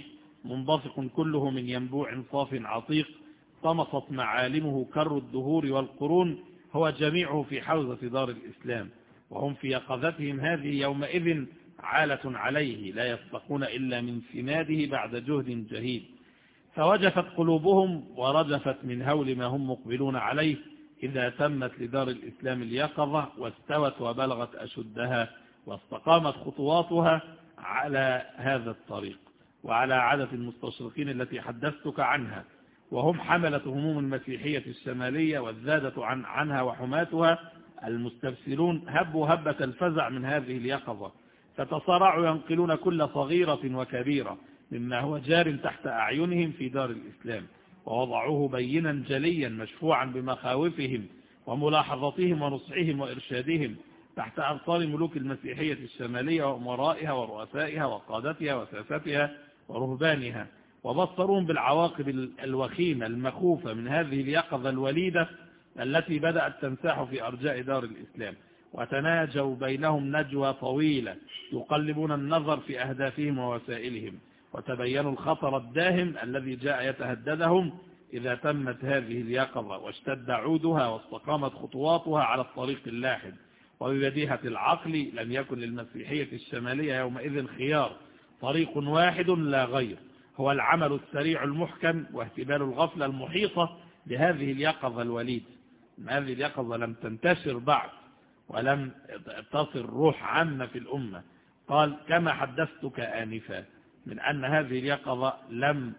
[SPEAKER 2] منبثق كله من ينبوع صاف عتيق طمست معالمه كر الدهور والقرون هو جميعه في حوزة دار الإسلام وهم في يقظتهم هذه يومئذ عالة عليه لا يصدقون إلا من سناده بعد جهد جهيد فوجفت قلوبهم ورجفت من هول ما هم مقبلون عليه إذا تمت لدار الإسلام اليقظة واستوت وبلغت أشدها واستقامت خطواتها على هذا الطريق وعلى عادة المستشرقين التي حدثتك عنها وهم حملة هموم المسيحية الشمالية والزادة عن عنها وحماتها المستبسلون هبوا هبة الفزع من هذه اليقظة فتصارعوا ينقلون كل صغيرة وكبيرة مما هو جار تحت أعينهم في دار الإسلام ووضعوه بينا جليا مشفوعا بمخاوفهم وملاحظتهم ونصحهم وإرشادهم تحت أبطال ملوك المسيحية الشمالية وأمرائها ورؤسائها وقادتها وساستها ورهبانها وبصرون بالعواقب الوخيمة المخوفة من هذه اليقظة الوليدة التي بدأت تنساح في أرجاء دار الإسلام وتناجوا بينهم نجوى طويلة يقلبون النظر في أهدافهم ووسائلهم وتبينوا الخطر الداهم الذي جاء يتهددهم إذا تمت هذه اليقظة واشتد عودها واستقامت خطواتها على الطريق اللاحد وببديهة العقل لم يكن للمسيحية الشمالية يومئذ خيار طريق واحد لا غير هو العمل السريع المحكم واهتبال الغفلة المحيطة بهذه اليقظة الوليد هذه اليقظة لم تنتشر بعد ولم تصل روح عامة في الأمة قال كما حدثتك آنفا من أن هذه اليقظة لم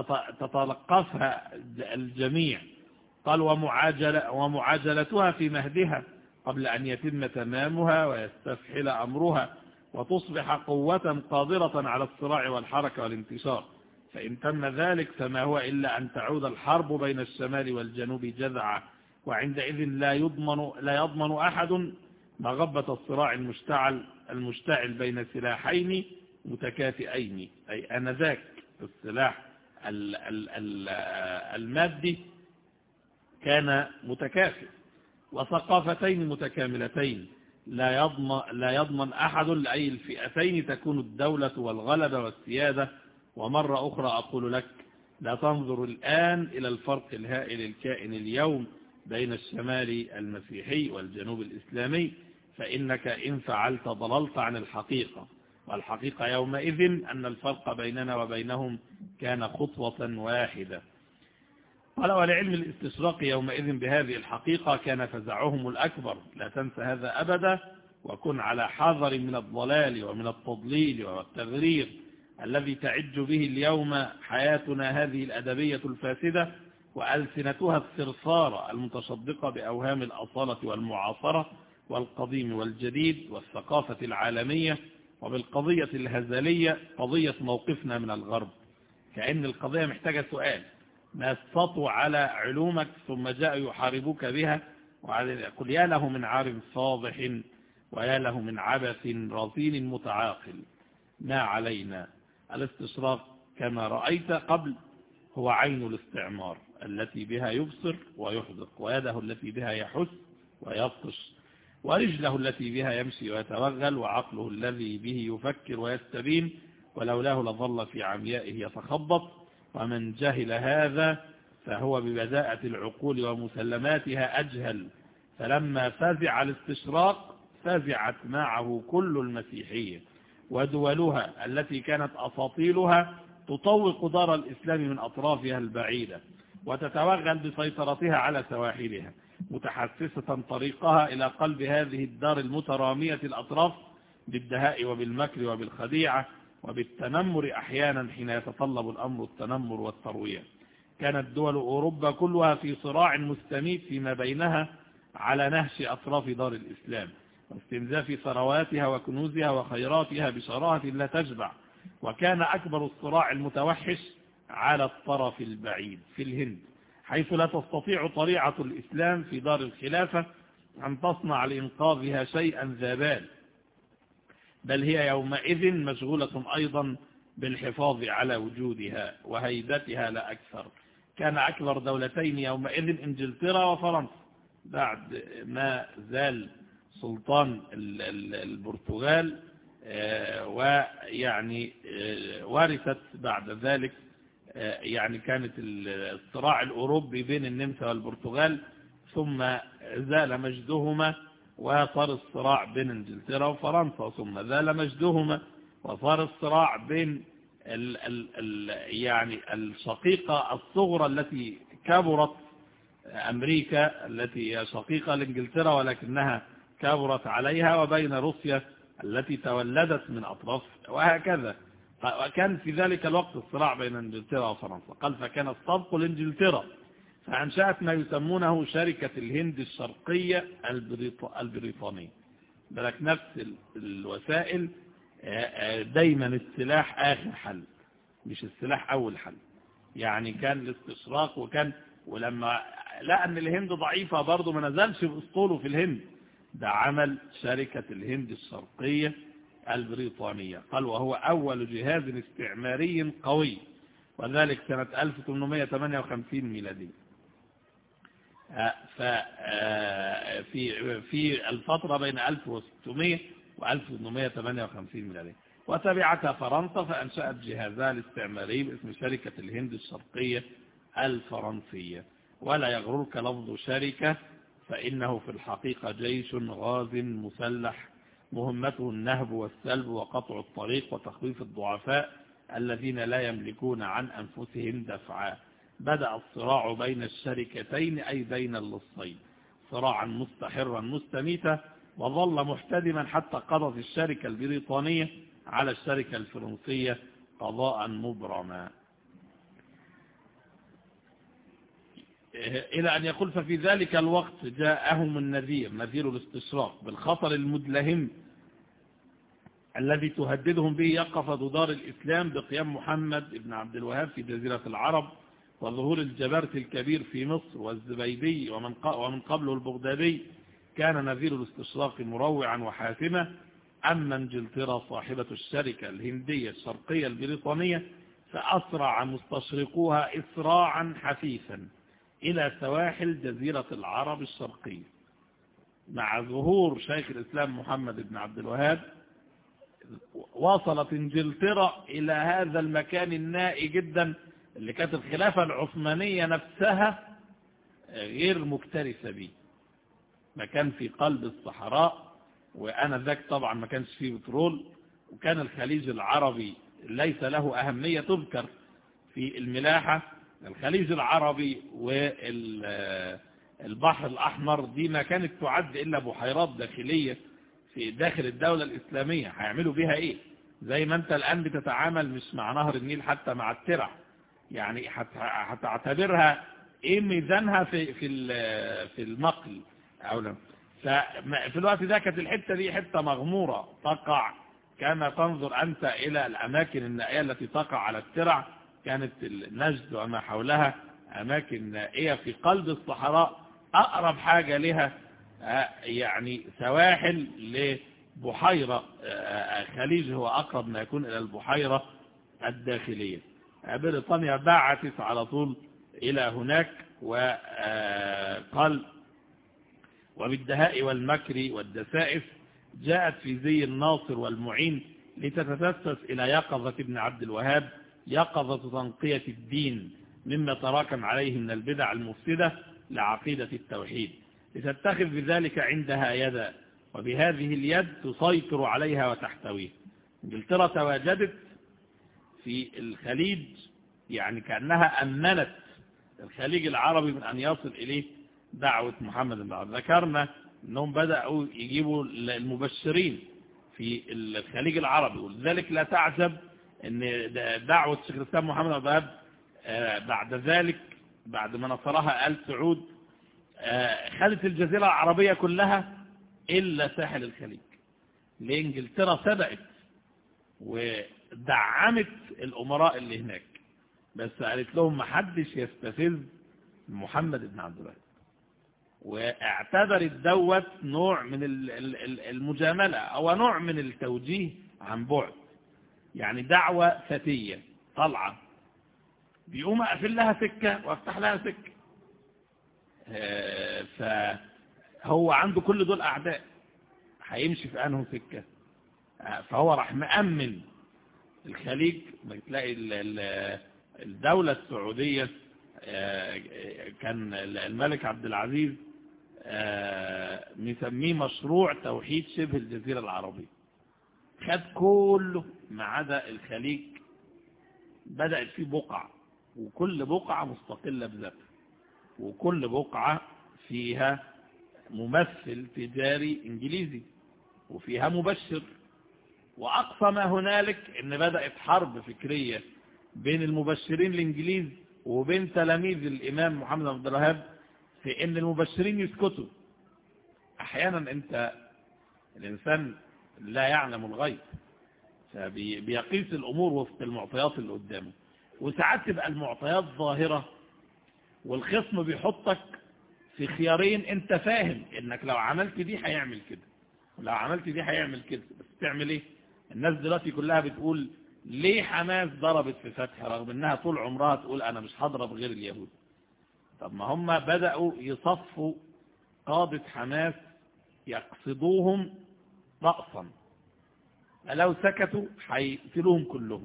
[SPEAKER 2] تتلقفها الجميع قال ومعاجلة ومعاجلتها في مهدها قبل أن يتم تمامها ويستفحل أمرها وتصبح قوة قادرة على الصراع والحركة والانتشار فإن تم ذلك فما هو إلا أن تعود الحرب بين الشمال والجنوب جذعا وعندئذ لا يضمن, لا يضمن أحد مغبة الصراع المشتعل, المشتعل بين سلاحين متكافئين أي أنذاك السلاح المادي كان متكافئ وثقافتين متكاملتين لا يضمن, لا يضمن أحد لأي الفئتين تكون الدولة والغلبة والسيادة ومرة أخرى أقول لك لا تنظر الآن إلى الفرق الهائل الكائن اليوم بين الشمال المسيحي والجنوب الإسلامي فإنك إن فعلت ضللت عن الحقيقة والحقيقة يومئذ أن الفرق بيننا وبينهم كان خطوة واحدة قال ولعلم الاستشراق يومئذ بهذه الحقيقة كان فزعهم الأكبر لا تنسى هذا أبدا وكن على حذر من الضلال ومن التضليل والتغرير الذي تعج به اليوم حياتنا هذه الأدبية الفاسدة وألسنتها الثرثارة المتصدقة بأوهام الأصالة والمعاصرة والقديم والجديد والثقافة العالمية وبالقضية الهزلية قضية موقفنا من الغرب كأن القضية محتاجة سؤال ما استطوا على علومك ثم جاءوا يحاربوك بها قل يا له من عارف صاضح ويا له من عبث رصين متعاقل ما علينا الاستشراق كما رأيت قبل هو عين الاستعمار التي بها يبصر ويحدق ويده التي بها يحس ويبطش ورجله التي بها يمشي ويتوغل وعقله الذي به يفكر ويستبين ولولاه لظل في عميائه يتخبط ومن جهل هذا فهو ببداءة العقول ومسلماتها أجهل فلما فزع الاستشراق فزعت معه كل المسيحية ودولها التي كانت أساطيلها تطوق دار الإسلام من أطرافها البعيدة وتتوغل بسيطرتها على سواحلها متحسسة طريقها إلى قلب هذه الدار المترامية الأطراف بالدهاء وبالمكر وبالخديعة وبالتنمر أحيانا حين يتطلب الأمر التنمر والتروية كانت دول أوروبا كلها في صراع مستميت فيما بينها على نهش أطراف دار الإسلام واستنزاف ثرواتها وكنوزها وخيراتها بشراهة لا تشبع وكان أكبر الصراع المتوحش على الطرف البعيد في الهند حيث لا تستطيع طريعة الإسلام في دار الخلافة أن تصنع لإنقاذها شيئا ذا بال بل هي يومئذ مشغولة أيضا بالحفاظ على وجودها وهيبتها لا أكثر كان أكبر دولتين يومئذ إنجلترا وفرنسا بعد ما زال سلطان البرتغال ويعني ورثت بعد ذلك يعني كانت الصراع الأوروبي بين النمسا والبرتغال ثم زال مجدهما وصار الصراع بين انجلترا وفرنسا ثم زال مجدهما وصار الصراع بين ال ال ال يعني الشقيقة الصغرى التي كبرت أمريكا التي هي شقيقة لإنجلترا ولكنها كبرت عليها وبين روسيا التي تولدت من أطراف وهكذا وكان في ذلك الوقت الصراع بين انجلترا وفرنسا قال فكان السبق لانجلترا فأنشأت ما يسمونه شركة الهند الشرقية البريطانية بلك نفس الوسائل دايما السلاح آخر حل مش السلاح أول حل يعني كان الاستشراق وكان ولما لقى أن الهند ضعيفة برضه ما نزلش بأسطوله في الهند ده عمل شركة الهند الشرقية البريطانية قال وهو أول جهاز استعماري قوي وذلك سنة 1858 ميلادي في في الفترة بين 1600 و 1858 ميلادي وتبعتها فرنسا فأنشأت جهازها الاستعماري باسم شركة الهند الشرقية الفرنسية ولا يغررك لفظ شركة فإنه في الحقيقة جيش غاز مسلح مهمته النهب والسلب وقطع الطريق وتخويف الضعفاء الذين لا يملكون عن أنفسهم دفعا بدأ الصراع بين الشركتين أي بين اللصين صراعا مستحرا مستميتا وظل محتدما حتى قضت الشركة البريطانية على الشركة الفرنسية قضاء مبرما إلى أن يقول ففي ذلك الوقت جاءهم النذير نذير الاستشراق بالخطر المدلهم الذي تهددهم به يقفة دار الإسلام بقيام محمد بن عبد الوهاب في جزيرة العرب وظهور الجبرت الكبير في مصر والزبيدي ومن ومن قبله البغدادي كان نذير الاستشراق مروعا وحاسما أما انجلترا صاحبة الشركة الهندية الشرقية البريطانية فأسرع مستشرقوها إسراعا حثيثا إلى سواحل جزيرة العرب الشرقية مع ظهور شيخ الإسلام محمد بن عبد الوهاب وصلت انجلترا إلى هذا المكان النائي جدا اللي كانت الخلافة العثمانية نفسها غير مكترثة به مكان في قلب الصحراء وأنا ذاك طبعا ما كانش فيه بترول وكان الخليج العربي ليس له أهمية تذكر في الملاحة الخليج العربي والبحر الأحمر دي ما كانت تعد إلا بحيرات داخلية في داخل الدولة الإسلامية هيعملوا بيها إيه زي ما أنت الآن بتتعامل مش مع نهر النيل حتى مع الترع يعني هتعتبرها إيه ميزانها في في في النقل أو لا ففي الوقت ده كانت الحتة دي حتة مغمورة تقع كما تنظر أنت إلى الأماكن النائية التي تقع على الترع كانت النجد وما حولها أماكن نائية في قلب الصحراء أقرب حاجة لها يعني سواحل لبحيرة خليج هو أقرب ما يكون إلى البحيرة الداخلية بريطانيا باعتت على طول إلى هناك وقال وبالدهاء والمكر والدسائف جاءت في زي الناصر والمعين لتتسس إلى يقظة ابن عبد الوهاب يقظة تنقية الدين مما تراكم عليه من البدع المفسدة لعقيدة التوحيد لتتخذ بذلك عندها يدا وبهذه اليد تسيطر عليها وتحتويها انجلترا تواجدت في الخليج يعني كأنها أمنت الخليج العربي من أن يصل إليه دعوة محمد بن عبد ذكرنا أنهم بدأوا يجيبوا المبشرين في الخليج العربي ولذلك لا تعجب أن دعوة الشيخ الإسلام محمد بن عبد الوهاب بعد ذلك بعد ما نصرها آل سعود خلت الجزيرة العربية كلها إلا ساحل الخليج لإنجلترا سبقت ودعمت الأمراء اللي هناك بس قالت لهم محدش يستفز محمد بن عبد الوهاب واعتبرت دوت نوع من المجاملة أو نوع من التوجيه عن بعد يعني دعوة فتية طلعة بيقوم أقفل لها سكة وافتح لها سكة فهو عنده كل دول أعداء هيمشي في أنه سكة فهو راح مأمن الخليج تلاقي الدولة السعودية كان الملك عبد العزيز مسميه مشروع توحيد شبه الجزيرة العربية خد كله ما عدا الخليج بدأت فيه بقعة وكل بقعة مستقلة بذاتها وكل بقعة فيها ممثل تجاري انجليزي وفيها مبشر واقصى ما هنالك ان بدأت حرب فكرية بين المبشرين الانجليز وبين تلاميذ الامام محمد عبد الوهاب في ان المبشرين يسكتوا احيانا انت الانسان لا يعلم الغيب فبيقيس الامور وفق المعطيات اللي قدامه وساعات تبقى المعطيات ظاهرة والخصم بيحطك في خيارين انت فاهم انك لو عملت دي هيعمل كده ولو عملت دي هيعمل كده بس تعمل ايه الناس دلوقتي كلها بتقول ليه حماس ضربت في فتح رغم انها طول عمرها تقول انا مش هضرب غير اليهود طب ما هم بدأوا يصفوا قادة حماس يقصدوهم رأسا فلو سكتوا هيقتلوهم كلهم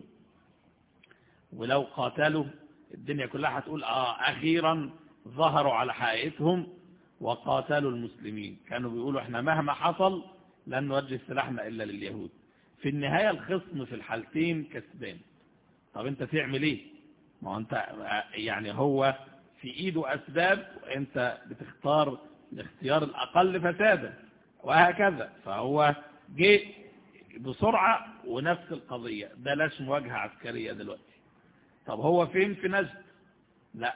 [SPEAKER 2] ولو قاتلوا الدنيا كلها هتقول اه اخيرا ظهروا على حقيقتهم وقاتلوا المسلمين كانوا بيقولوا احنا مهما حصل لن نوجه سلاحنا الا لليهود في النهاية الخصم في الحالتين كسبان طب انت تعمل ايه ما هو انت يعني هو في ايده اسباب وانت بتختار الاختيار الاقل فسادا وهكذا فهو جه بسرعة ونفس القضية بلاش مواجهة عسكرية دلوقتي طب هو فين في نجد لا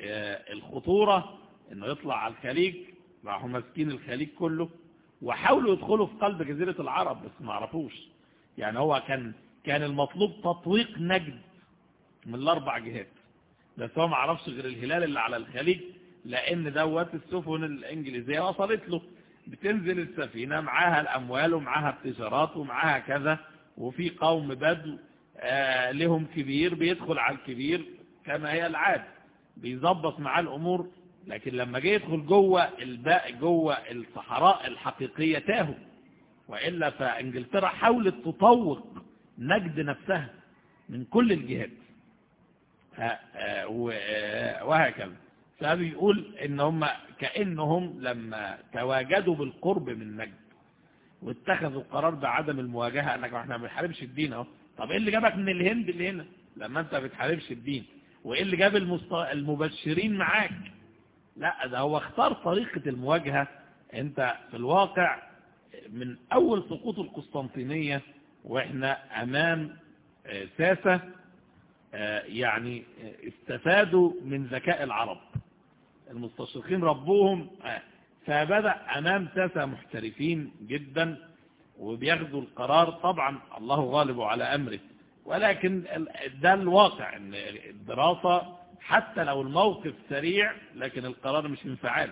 [SPEAKER 2] الخطورة انه يطلع على الخليج راحوا ماسكين الخليج كله وحاولوا يدخلوا في قلب جزيرة العرب بس ما عرفوش يعني هو كان كان المطلوب تطويق نجد من الاربع جهات بس هو ما عرفش غير الهلال اللي على الخليج لان دوت السفن الانجليزية وصلت له بتنزل السفينة معاها الاموال ومعاها التجارات ومعاها كذا وفي قوم بدو آه لهم كبير بيدخل على الكبير كما هي العادة بيظبط معاه الامور لكن لما جه يدخل جوه الباقي جوه الصحراء الحقيقية تاهوا وإلا فإنجلترا حاولت تطوق نجد نفسها من كل الجهات وهكذا فبيقول ان هم كأنهم لما تواجدوا بالقرب من نجد واتخذوا قرار بعدم المواجهة انك احنا ما بنحاربش الدين اهو طب ايه اللي جابك من الهند اللي هنا لما انت بتحاربش الدين وايه اللي جاب المست... المبشرين معاك لا ده هو اختار طريقة المواجهة انت في الواقع من اول سقوط القسطنطينية واحنا امام ساسة يعني استفادوا من ذكاء العرب المستشرقين ربوهم فبدأ امام ساسة محترفين جدا وبياخدوا القرار طبعا الله غالب على امره ولكن ده الواقع ان الدراسة حتى لو الموقف سريع لكن القرار مش انفعال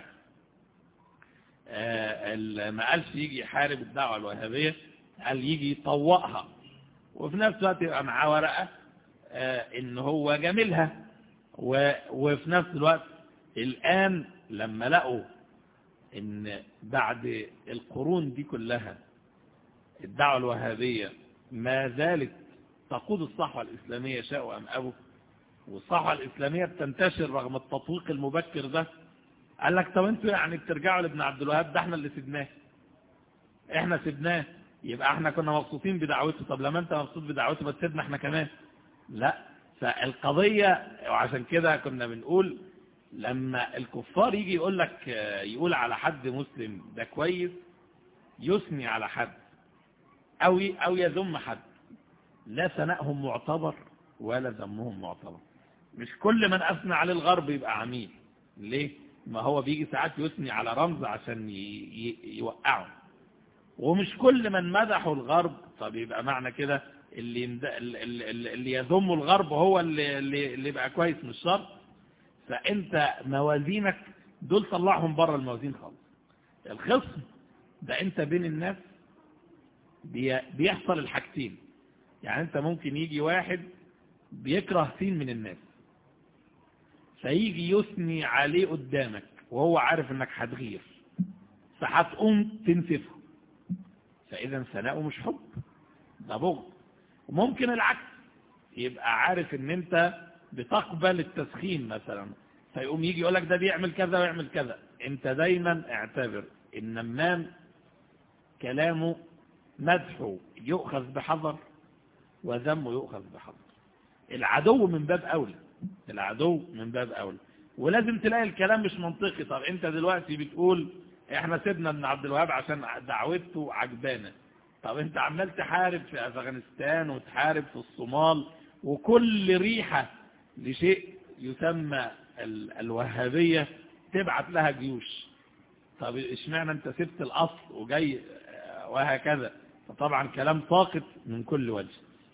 [SPEAKER 2] ما قالش يجي يحارب الدعوة الوهابية قال يجي يطوقها وفي نفس الوقت يبقى معاه ورقة ان هو جاملها وفي نفس الوقت الآن لما لقوا ان بعد القرون دي كلها الدعوة الوهابية ما زالت تقود الصحوة الإسلامية شاءوا أم أبوا والصحوة الإسلامية بتنتشر رغم التطويق المبكر ده قال لك طب انتوا يعني بترجعوا لابن عبد الوهاب ده احنا اللي سبناه احنا سبناه يبقى احنا كنا مبسوطين بدعوته طب لما انت مبسوط بدعوته ما تسيبنا احنا كمان لا فالقضية وعشان كده كنا بنقول لما الكفار يجي يقول لك يقول على حد مسلم ده كويس يثني على حد او او يذم حد لا ثنائهم معتبر ولا ذمهم معتبر مش كل من اثنى عليه الغرب يبقى عميل ليه ما هو بيجي ساعات يثني على رمز عشان يوقعه ومش كل من مدحوا الغرب طب يبقى معنى كده اللي اللي, اللي يذم الغرب هو اللي اللي يبقى كويس مش شرط فانت موازينك دول طلعهم بره الموازين خالص الخصم ده انت بين الناس بيحصل الحاجتين يعني انت ممكن يجي واحد بيكره سين من الناس فيجي يثني عليه قدامك وهو عارف انك هتغير فهتقوم تنسفه فاذا ثناؤه مش حب ده بغض وممكن العكس يبقى عارف ان انت بتقبل التسخين مثلا فيقوم يجي يقول لك ده بيعمل كذا ويعمل كذا انت دايما اعتبر ان النمام كلامه مدحه يؤخذ بحذر وذمه يؤخذ بحذر العدو من باب أولى العدو من باب أولى ولازم تلاقي الكلام مش منطقي طب انت دلوقتي بتقول احنا سيبنا ابن عبد الوهاب عشان دعوته عجبانه طب انت عمال تحارب في افغانستان وتحارب في الصومال وكل ريحة لشيء يسمى الوهابية تبعت لها جيوش طب اشمعنى انت سبت الاصل وجاي وهكذا فطبعا كلام ساقط من كل وجه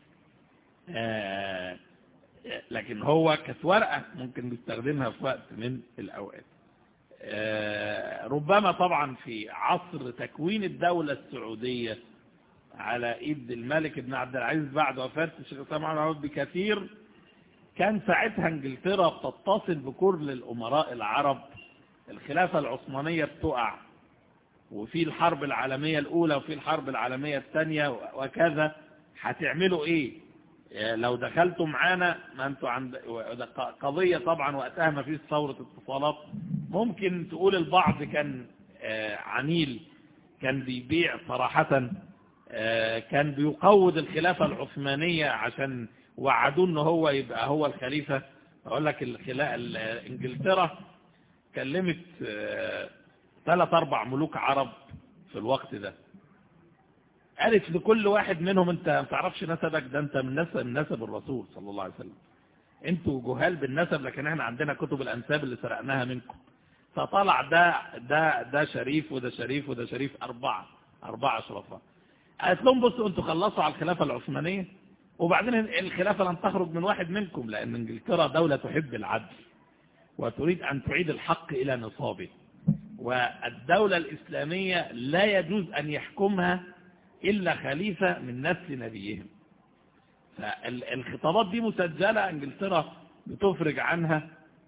[SPEAKER 2] آه لكن هو كانت ورقة ممكن نستخدمها في وقت من الأوقات آه ربما طبعا في عصر تكوين الدولة السعودية على ايد الملك ابن عبد العزيز بعد وفاة الشيخ سامع العود بكثير كان ساعتها انجلترا بتتصل بكل الامراء العرب الخلافة العثمانية بتقع وفي الحرب العالمية الاولى وفي الحرب العالمية الثانية وكذا هتعملوا ايه لو دخلتوا معانا ما انتوا عند قضية طبعا وقتها ما فيش ثورة اتصالات ممكن تقول البعض كان عنيل كان بيبيع صراحة كان بيقود الخلافة العثمانية عشان وعدوه ان هو يبقى هو الخليفة اقول لك انجلترا كلمت ثلاث اربع ملوك عرب في الوقت ده قالت لكل واحد منهم انت ما تعرفش نسبك ده انت من نسب من نسب الرسول صلى الله عليه وسلم انتوا جهال بالنسب لكن احنا عندنا كتب الانساب اللي سرقناها منكم فطلع ده ده ده شريف وده شريف وده شريف اربعه اربعه شرفاء قالت لهم بصوا انتوا خلصوا على الخلافه العثمانيه وبعدين الخلافه لن تخرج من واحد منكم لان انجلترا دوله تحب العدل وتريد ان تعيد الحق الى نصابه والدوله الاسلاميه لا يجوز ان يحكمها إلا خليفة من نسل نبيهم فالخطابات دي مسجلة انجلترا بتفرج عنها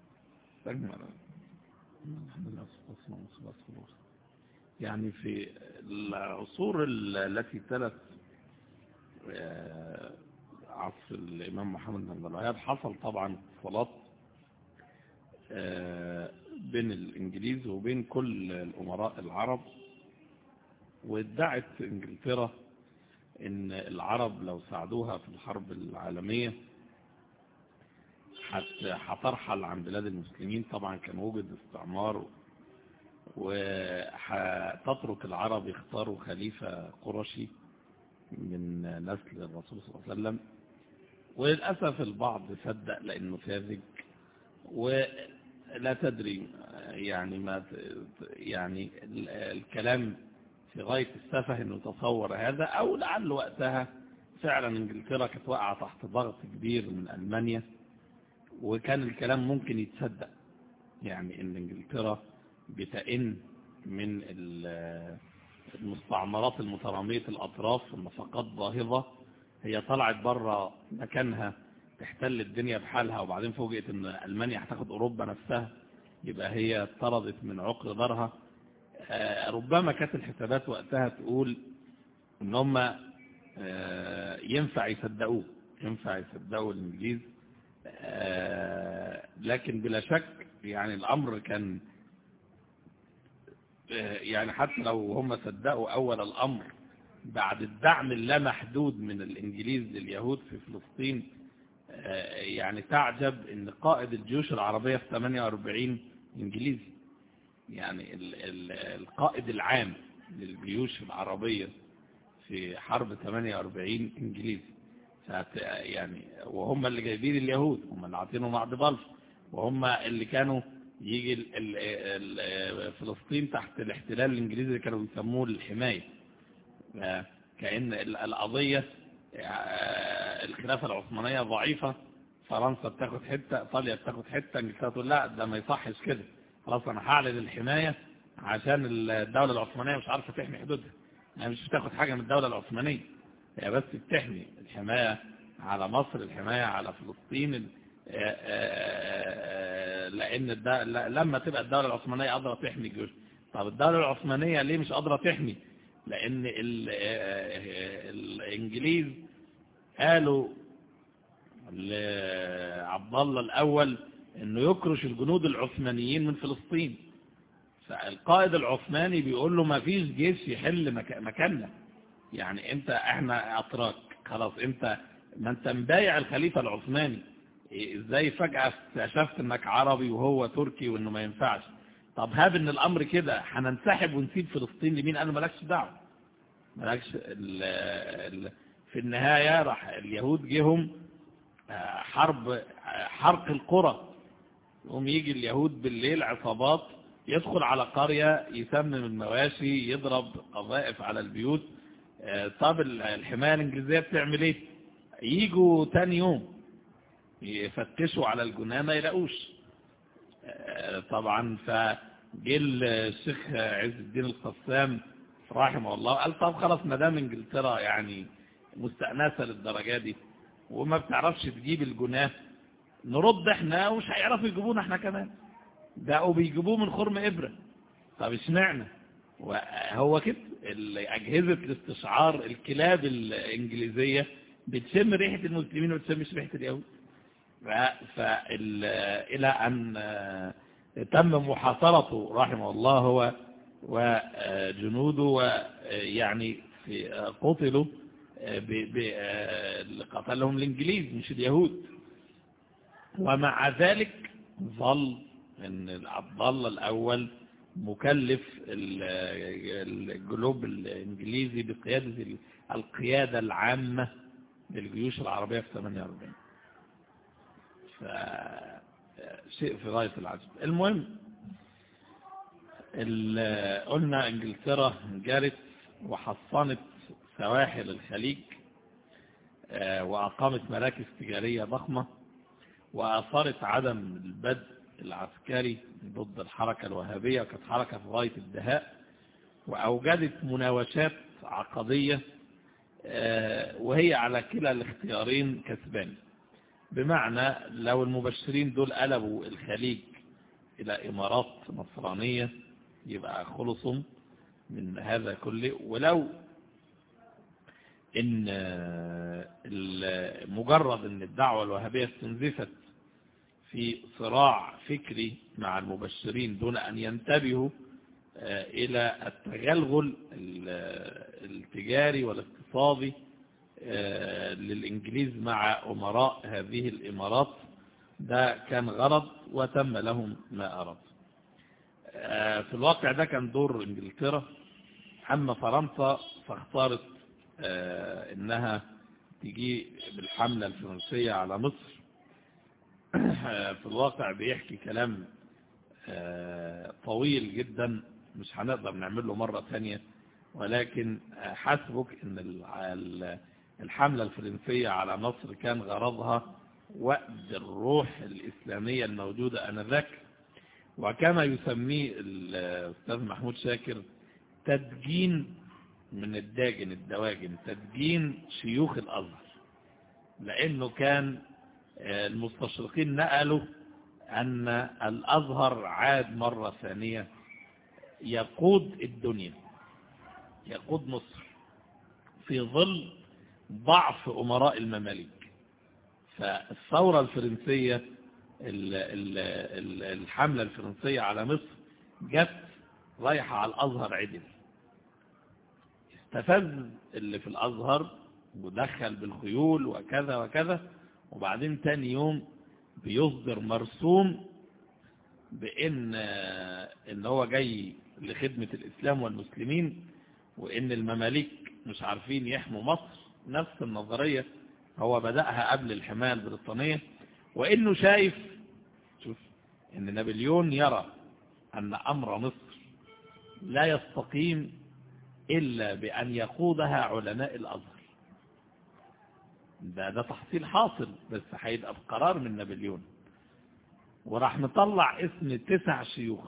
[SPEAKER 2] يعني في العصور التي تلت عصر الإمام محمد بن عبد الوهاب حصل طبعا اتصالات بين الإنجليز وبين كل الأمراء العرب وادعت انجلترا ان العرب لو ساعدوها في الحرب العالمية هترحل عن بلاد المسلمين طبعا كان وجد استعمار وهتترك العرب يختاروا خليفة قرشي من نسل الرسول صلى الله عليه وسلم وللأسف البعض صدق لأنه ساذج ولا تدري يعني ما يعني الكلام في غاية السفه انه تصور هذا او لعل وقتها فعلا انجلترا كانت واقعة تحت ضغط كبير من المانيا وكان الكلام ممكن يتصدق يعني ان انجلترا بتئن من المستعمرات المترامية الاطراف النفقات ظاهرة هي طلعت بره مكانها تحتل الدنيا بحالها وبعدين فوجئت ان المانيا هتاخد اوروبا نفسها يبقى هي طردت من عقر دارها ربما كانت الحسابات وقتها تقول ان هم ينفع يصدقوه ينفع يصدقوا الانجليز لكن بلا شك يعني الامر كان يعني حتى لو هم صدقوا اول الامر بعد الدعم اللامحدود من الانجليز لليهود في فلسطين يعني تعجب ان قائد الجيوش العربية في 48 انجليزي يعني ال ال القائد العام للجيوش العربية في حرب 48 انجليزي يعني وهم اللي جايبين اليهود هم اللي عاطينهم عقد بلف وهم اللي كانوا يجي ال ال فلسطين تحت الاحتلال الانجليزي اللي كانوا بيسموه الحماية كأن القضية الخلافة العثمانية ضعيفة فرنسا بتاخد حتة ايطاليا بتاخد حتة انجلترا تقول لا ده ما يصحش كده خلاص انا هعلن الحماية عشان الدولة العثمانية مش عارفة تحمي حدودها يعني مش بتاخد حاجة من الدولة العثمانية هي بس بتحمي الحماية على مصر الحماية على فلسطين لان لما تبقى الدولة العثمانية قادرة تحمي جيوش طب الدولة العثمانية ليه مش قادرة تحمي لأن ال- الإنجليز قالوا لعبد الله الأول أنه يكرش الجنود العثمانيين من فلسطين فالقائد العثماني بيقول له ما فيش جيش يحل مك- مكاننا يعني انت احنا اتراك خلاص انت ما انت مبايع الخليفة العثماني إيه ازاي فجأة اكتشفت انك عربي وهو تركي وانه ما ينفعش طب هاب ان الامر كده هننسحب ونسيب فلسطين لمين انا مالكش دعوه مالكش ال ال في النهاية راح اليهود جيهم آه، حرب آه، حرق القرى يقوم يجي اليهود بالليل عصابات يدخل على قرية يسمم المواشي يضرب قذائف على البيوت آه، طب الحماية الإنجليزية بتعمل ايه يجوا تاني يوم يفتشوا على الجناه ما يلاقوش آه، طبعا فجه الشيخ عز الدين القسام رحمه الله قال طب خلاص ما دام انجلترا يعني مستأنسة للدرجة دي وما بتعرفش تجيب الجناه نرد احنا ومش هيعرفوا يجيبونا احنا كمان بقوا بيجيبوه من خرم إبرة طب اشمعنى وهو كده ال- أجهزة الاستشعار الكلاب الإنجليزية بتشم ريحة المسلمين وما بتشمش ريحة اليهود فال إلى أن آه، تم محاصرته رحمه الله هو وجنوده ويعني في آه، قتلوا آه، ب- ب- آه، اللي قتلهم الإنجليز مش اليهود ومع ذلك ظل ان عبد الله الاول مكلف ال- الجلوب الانجليزي بقيادة القيادة العامة للجيوش العربية في 48 فشيء في غاية العجب المهم ال- قلنا انجلترا جرت وحصنت سواحل الخليج آه، وأقامت مراكز تجارية ضخمة وأثرت عدم البدء العسكري ضد الحركة الوهابية كانت حركة في غاية الدهاء وأوجدت مناوشات عقدية آه، وهي على كلا الاختيارين كسبان بمعنى لو المبشرين دول قلبوا الخليج إلى إمارات نصرانية يبقى خلصهم من هذا كله ولو ان آه، ال- مجرد ان الدعوة الوهابية استنزفت في صراع فكري مع المبشرين دون ان ينتبهوا آه، الى التغلغل ال- التجاري والاقتصادي آه، للانجليز مع امراء هذه الامارات ده كان غرض وتم لهم ما اراد آه، في الواقع ده كان دور انجلترا اما فرنسا فاختارت آه، انها تجي بالحملة الفرنسية على مصر في الواقع بيحكي كلام آه، طويل جدا مش هنقدر نعمله مرة ثانية ولكن آه، حسبك ان ال- ال- الحملة الفرنسية على مصر كان غرضها وأد الروح الإسلامية الموجودة أنذاك وكما يسميه الأستاذ محمود شاكر تدجين من الداجن الدواجن تدجين شيوخ الأزهر لأنه كان آه، المستشرقين نقلوا أن الأزهر عاد مرة ثانية يقود الدنيا يقود مصر في ظل ضعف أمراء المماليك فالثورة الفرنسية ال- ال- ال- الحملة الفرنسية على مصر جت رايحة على الأزهر عدل استفز اللي في الأزهر ودخل بالخيول وكذا وكذا وبعدين تاني يوم بيصدر مرسوم بأن ان هو جاي لخدمة الإسلام والمسلمين وإن المماليك مش عارفين يحموا مصر نفس النظرية هو بدأها قبل الحماية البريطانية وإنه شايف شوف إن نابليون يرى أن أمر مصر لا يستقيم إلا بأن يقودها علماء الأزهر ده ده تحصيل حاصل بس هيبقى بقرار من نابليون وراح مطلع اسم تسع شيوخ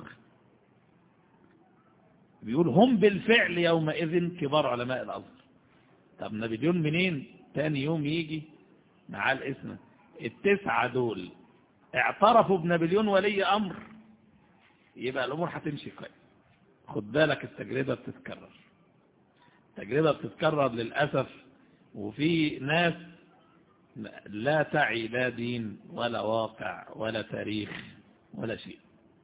[SPEAKER 2] بيقول هم بالفعل يومئذ كبار علماء الأزهر طب نابليون منين تاني يوم يجي معاه الاسم التسعة دول اعترفوا بنابليون ولي أمر يبقى الأمور هتمشي كويس خد بالك التجربة بتتكرر تجربة بتتكرر للأسف وفي ناس لا تعي لا دين ولا واقع ولا تاريخ ولا شيء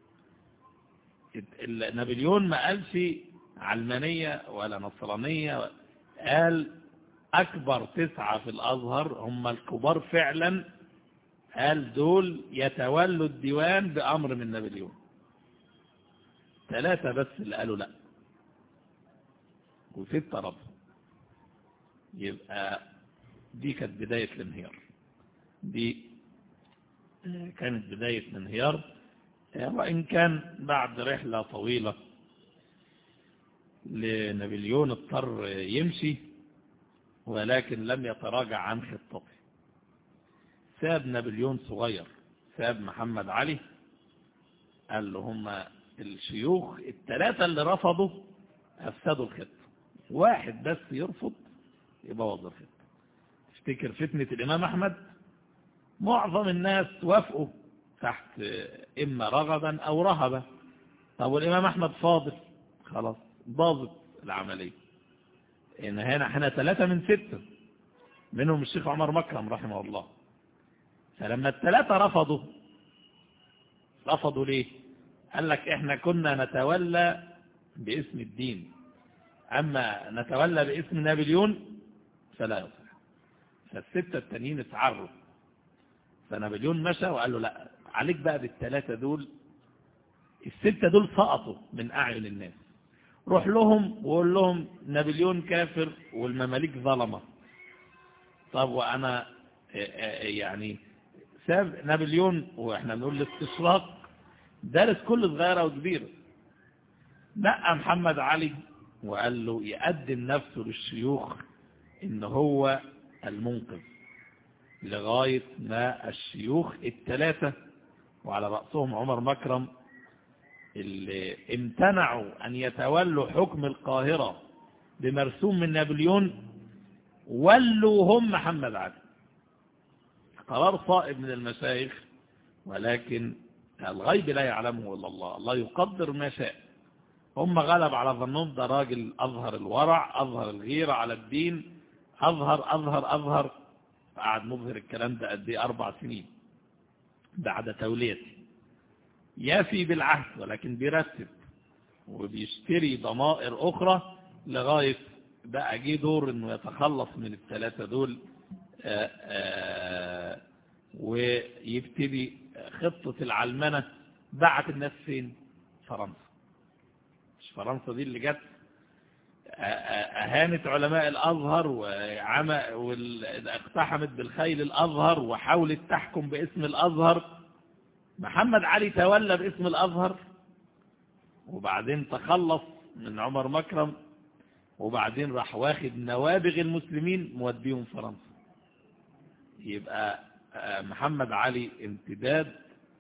[SPEAKER 2] نابليون ما قالش علمانية ولا نصرانية قال أكبر تسعة في الأزهر هم الكبار فعلا قال دول يتولوا الديوان بأمر من نابليون ثلاثة بس اللي قالوا لا وستة رفض يبقى دي كانت بداية الانهيار دي كانت بداية الانهيار وإن كان بعد رحلة طويلة لنابليون اضطر يمشي ولكن لم يتراجع عن خطته ساب نابليون صغير ساب محمد علي قال له هم الشيوخ الثلاثة اللي رفضوا أفسدوا الخطة واحد بس يرفض يبوظ الخطة تفتكر فتنة الإمام أحمد معظم الناس وافقوا تحت إما رغبا أو رهبا طب والإمام أحمد فاضل خلاص باظت العملية إن هنا احنا ثلاثة من ستة منهم الشيخ عمر مكرم رحمه الله فلما الثلاثة رفضوا رفضوا ليه قال لك احنا كنا نتولى باسم الدين اما نتولى باسم نابليون فلا يصح فالستة التانيين اتعروا فنابليون مشى وقال له لا عليك بقى بالثلاثة دول الستة دول سقطوا من أعين الناس روح لهم وقول لهم نابليون كافر والمماليك ظلمة طب وأنا يعني ساب نابليون واحنا بنقول الاستشراق دارس كل صغيرة وكبيرة نقى محمد علي وقال له يقدم نفسه للشيوخ ان هو المنقذ لغاية ما الشيوخ الثلاثة وعلى رأسهم عمر مكرم اللي امتنعوا أن يتولوا حكم القاهرة بمرسوم من نابليون ولوا هم محمد علي قرار صائب من المشايخ ولكن الغيب لا يعلمه إلا الله الله يقدر ما شاء هم غلب على ظنهم ده راجل أظهر الورع أظهر الغيرة على الدين أظهر أظهر أظهر قعد مظهر الكلام ده قد ايه أربع سنين بعد توليته يافي بالعهد ولكن بيرتب وبيشتري ضمائر أخرى لغاية بقى جه دور انه يتخلص من الثلاثة دول آآ آآ ويبتدي خطة العلمنة بعت الناس فين فرنسا مش فرنسا دي اللي جت أهانت علماء الأزهر واقتحمت بالخيل الأزهر وحاولت تحكم باسم الأزهر محمد علي تولى باسم الأزهر وبعدين تخلص من عمر مكرم وبعدين راح واخد نوابغ المسلمين موديهم فرنسا يبقى محمد علي امتداد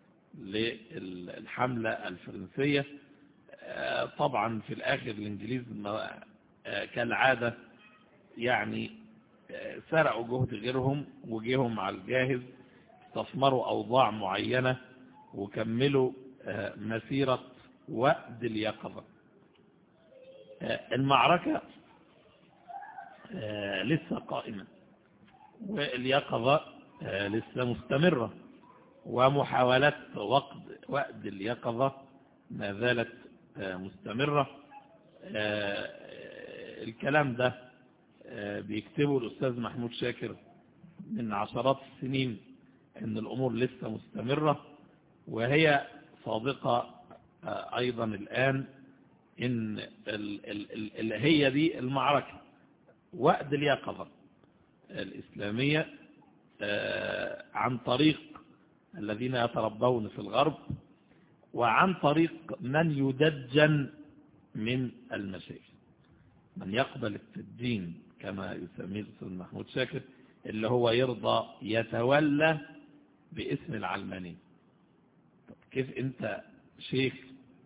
[SPEAKER 2] للحملة الفرنسية طبعا في الآخر الإنجليز كالعادة يعني سرقوا جهد غيرهم وجيهم على الجاهز استثمروا أوضاع معينة وكملوا مسيرة وقد اليقظة المعركة لسه قائمة واليقظة لسه مستمرة ومحاولات وقد وقد اليقظة ما زالت مستمرة الكلام ده بيكتبه الأستاذ محمود شاكر من عشرات السنين ان الأمور لسه مستمرة وهي صادقة أيضا الآن إن اللي هي دي المعركة وقت اليقظة الإسلامية عن طريق الذين يتربون في الغرب وعن طريق من يدجن من المشايخ من يقبل التدين كما يسميه الأستاذ محمود شاكر اللي هو يرضى يتولى باسم العلماني طب كيف انت شيخ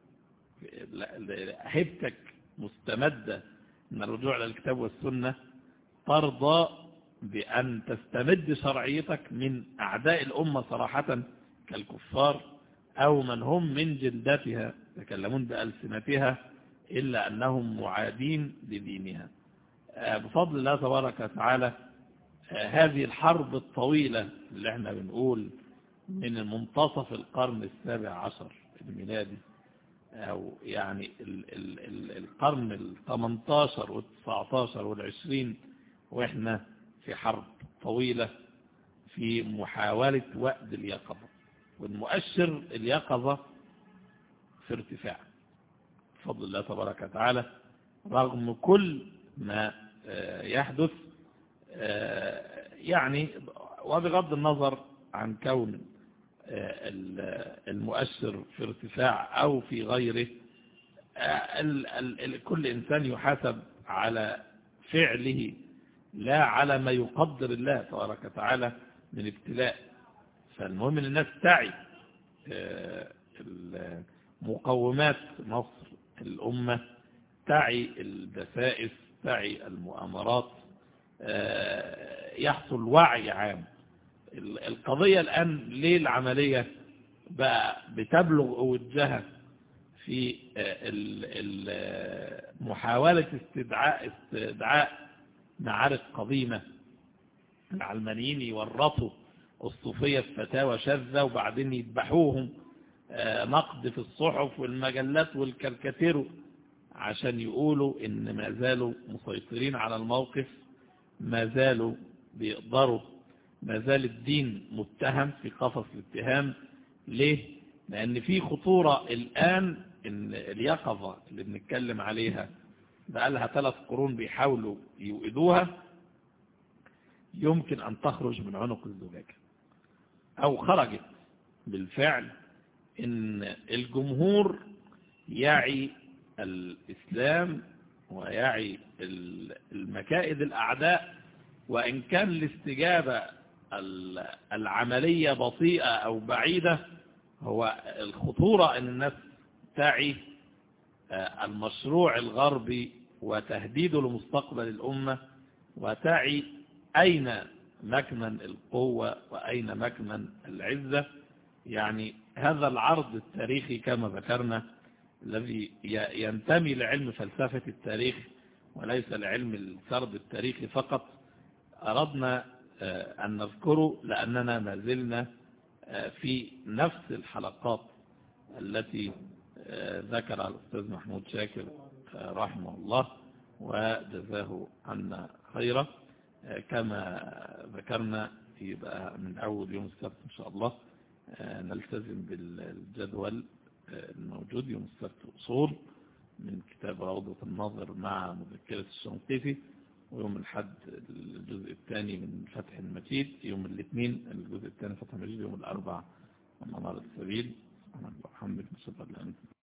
[SPEAKER 2] هبتك مستمدة من الرجوع للكتاب والسنة ترضى بأن تستمد شرعيتك من أعداء الأمة صراحة كالكفار أو من هم من جلدتها يتكلمون بألسنتها إلا أنهم معادين لدينها بفضل الله تبارك وتعالى هذه الحرب الطويلة اللي احنا بنقول من منتصف القرن السابع عشر الميلادي أو يعني ال ال ال القرن الثمنتاشر والتسعتاشر والعشرين وإحنا في حرب طويلة في محاولة وأد اليقظة والمؤشر اليقظة في ارتفاع بفضل الله تبارك وتعالى رغم كل ما يحدث يعني وبغض النظر عن كون المؤشر في ارتفاع أو في غيره كل إنسان يحاسب على فعله لا على ما يقدر الله تبارك وتعالى من ابتلاء فالمهم ان الناس تعي مقومات مصر الأمة تعي الدسائس تعي المؤامرات يحصل وعي عام القضية الآن ليه العملية بقى بتبلغ أوجها في محاولة استدعاء استدعاء معارك قديمة العلمانيين يورطوا الصوفية في فتاوى شاذة وبعدين يذبحوهم نقد في الصحف والمجلات والكاريكاتيرو عشان يقولوا ان ما زالوا مسيطرين على الموقف ما زالوا بيقدروا ما زال الدين متهم في قفص الاتهام ليه؟ لأن في خطورة الآن إن اليقظة اللي بنتكلم عليها بقى لها ثلاث قرون بيحاولوا يوئدوها يمكن أن تخرج من عنق الزجاجة أو خرجت بالفعل إن الجمهور يعي الإسلام ويعي المكائد الأعداء وإن كان الاستجابة العملية بطيئة أو بعيدة هو الخطورة أن الناس تعي المشروع الغربي وتهديده لمستقبل الأمة وتعي أين مكمن القوة وأين مكمن العزة يعني هذا العرض التاريخي كما ذكرنا الذي ينتمي لعلم فلسفة التاريخ وليس لعلم السرد التاريخي فقط أردنا أن نذكره لأننا ما زلنا في نفس الحلقات التي ذكر الأستاذ محمود شاكر رحمه الله وجزاه عنا خيرا كما ذكرنا يبقى من أول يوم السبت إن شاء الله نلتزم بالجدول الموجود يوم السبت أصول من كتاب روضة الناظر مع مذكرة الشنقيطي ويوم الحد الجزء الثاني من فتح المجيد يوم الاثنين الجزء الثاني فتح المجيد يوم الأربع منار السبيل سبحانك اللهم وبحمدك نشهد ان لا اله الا انت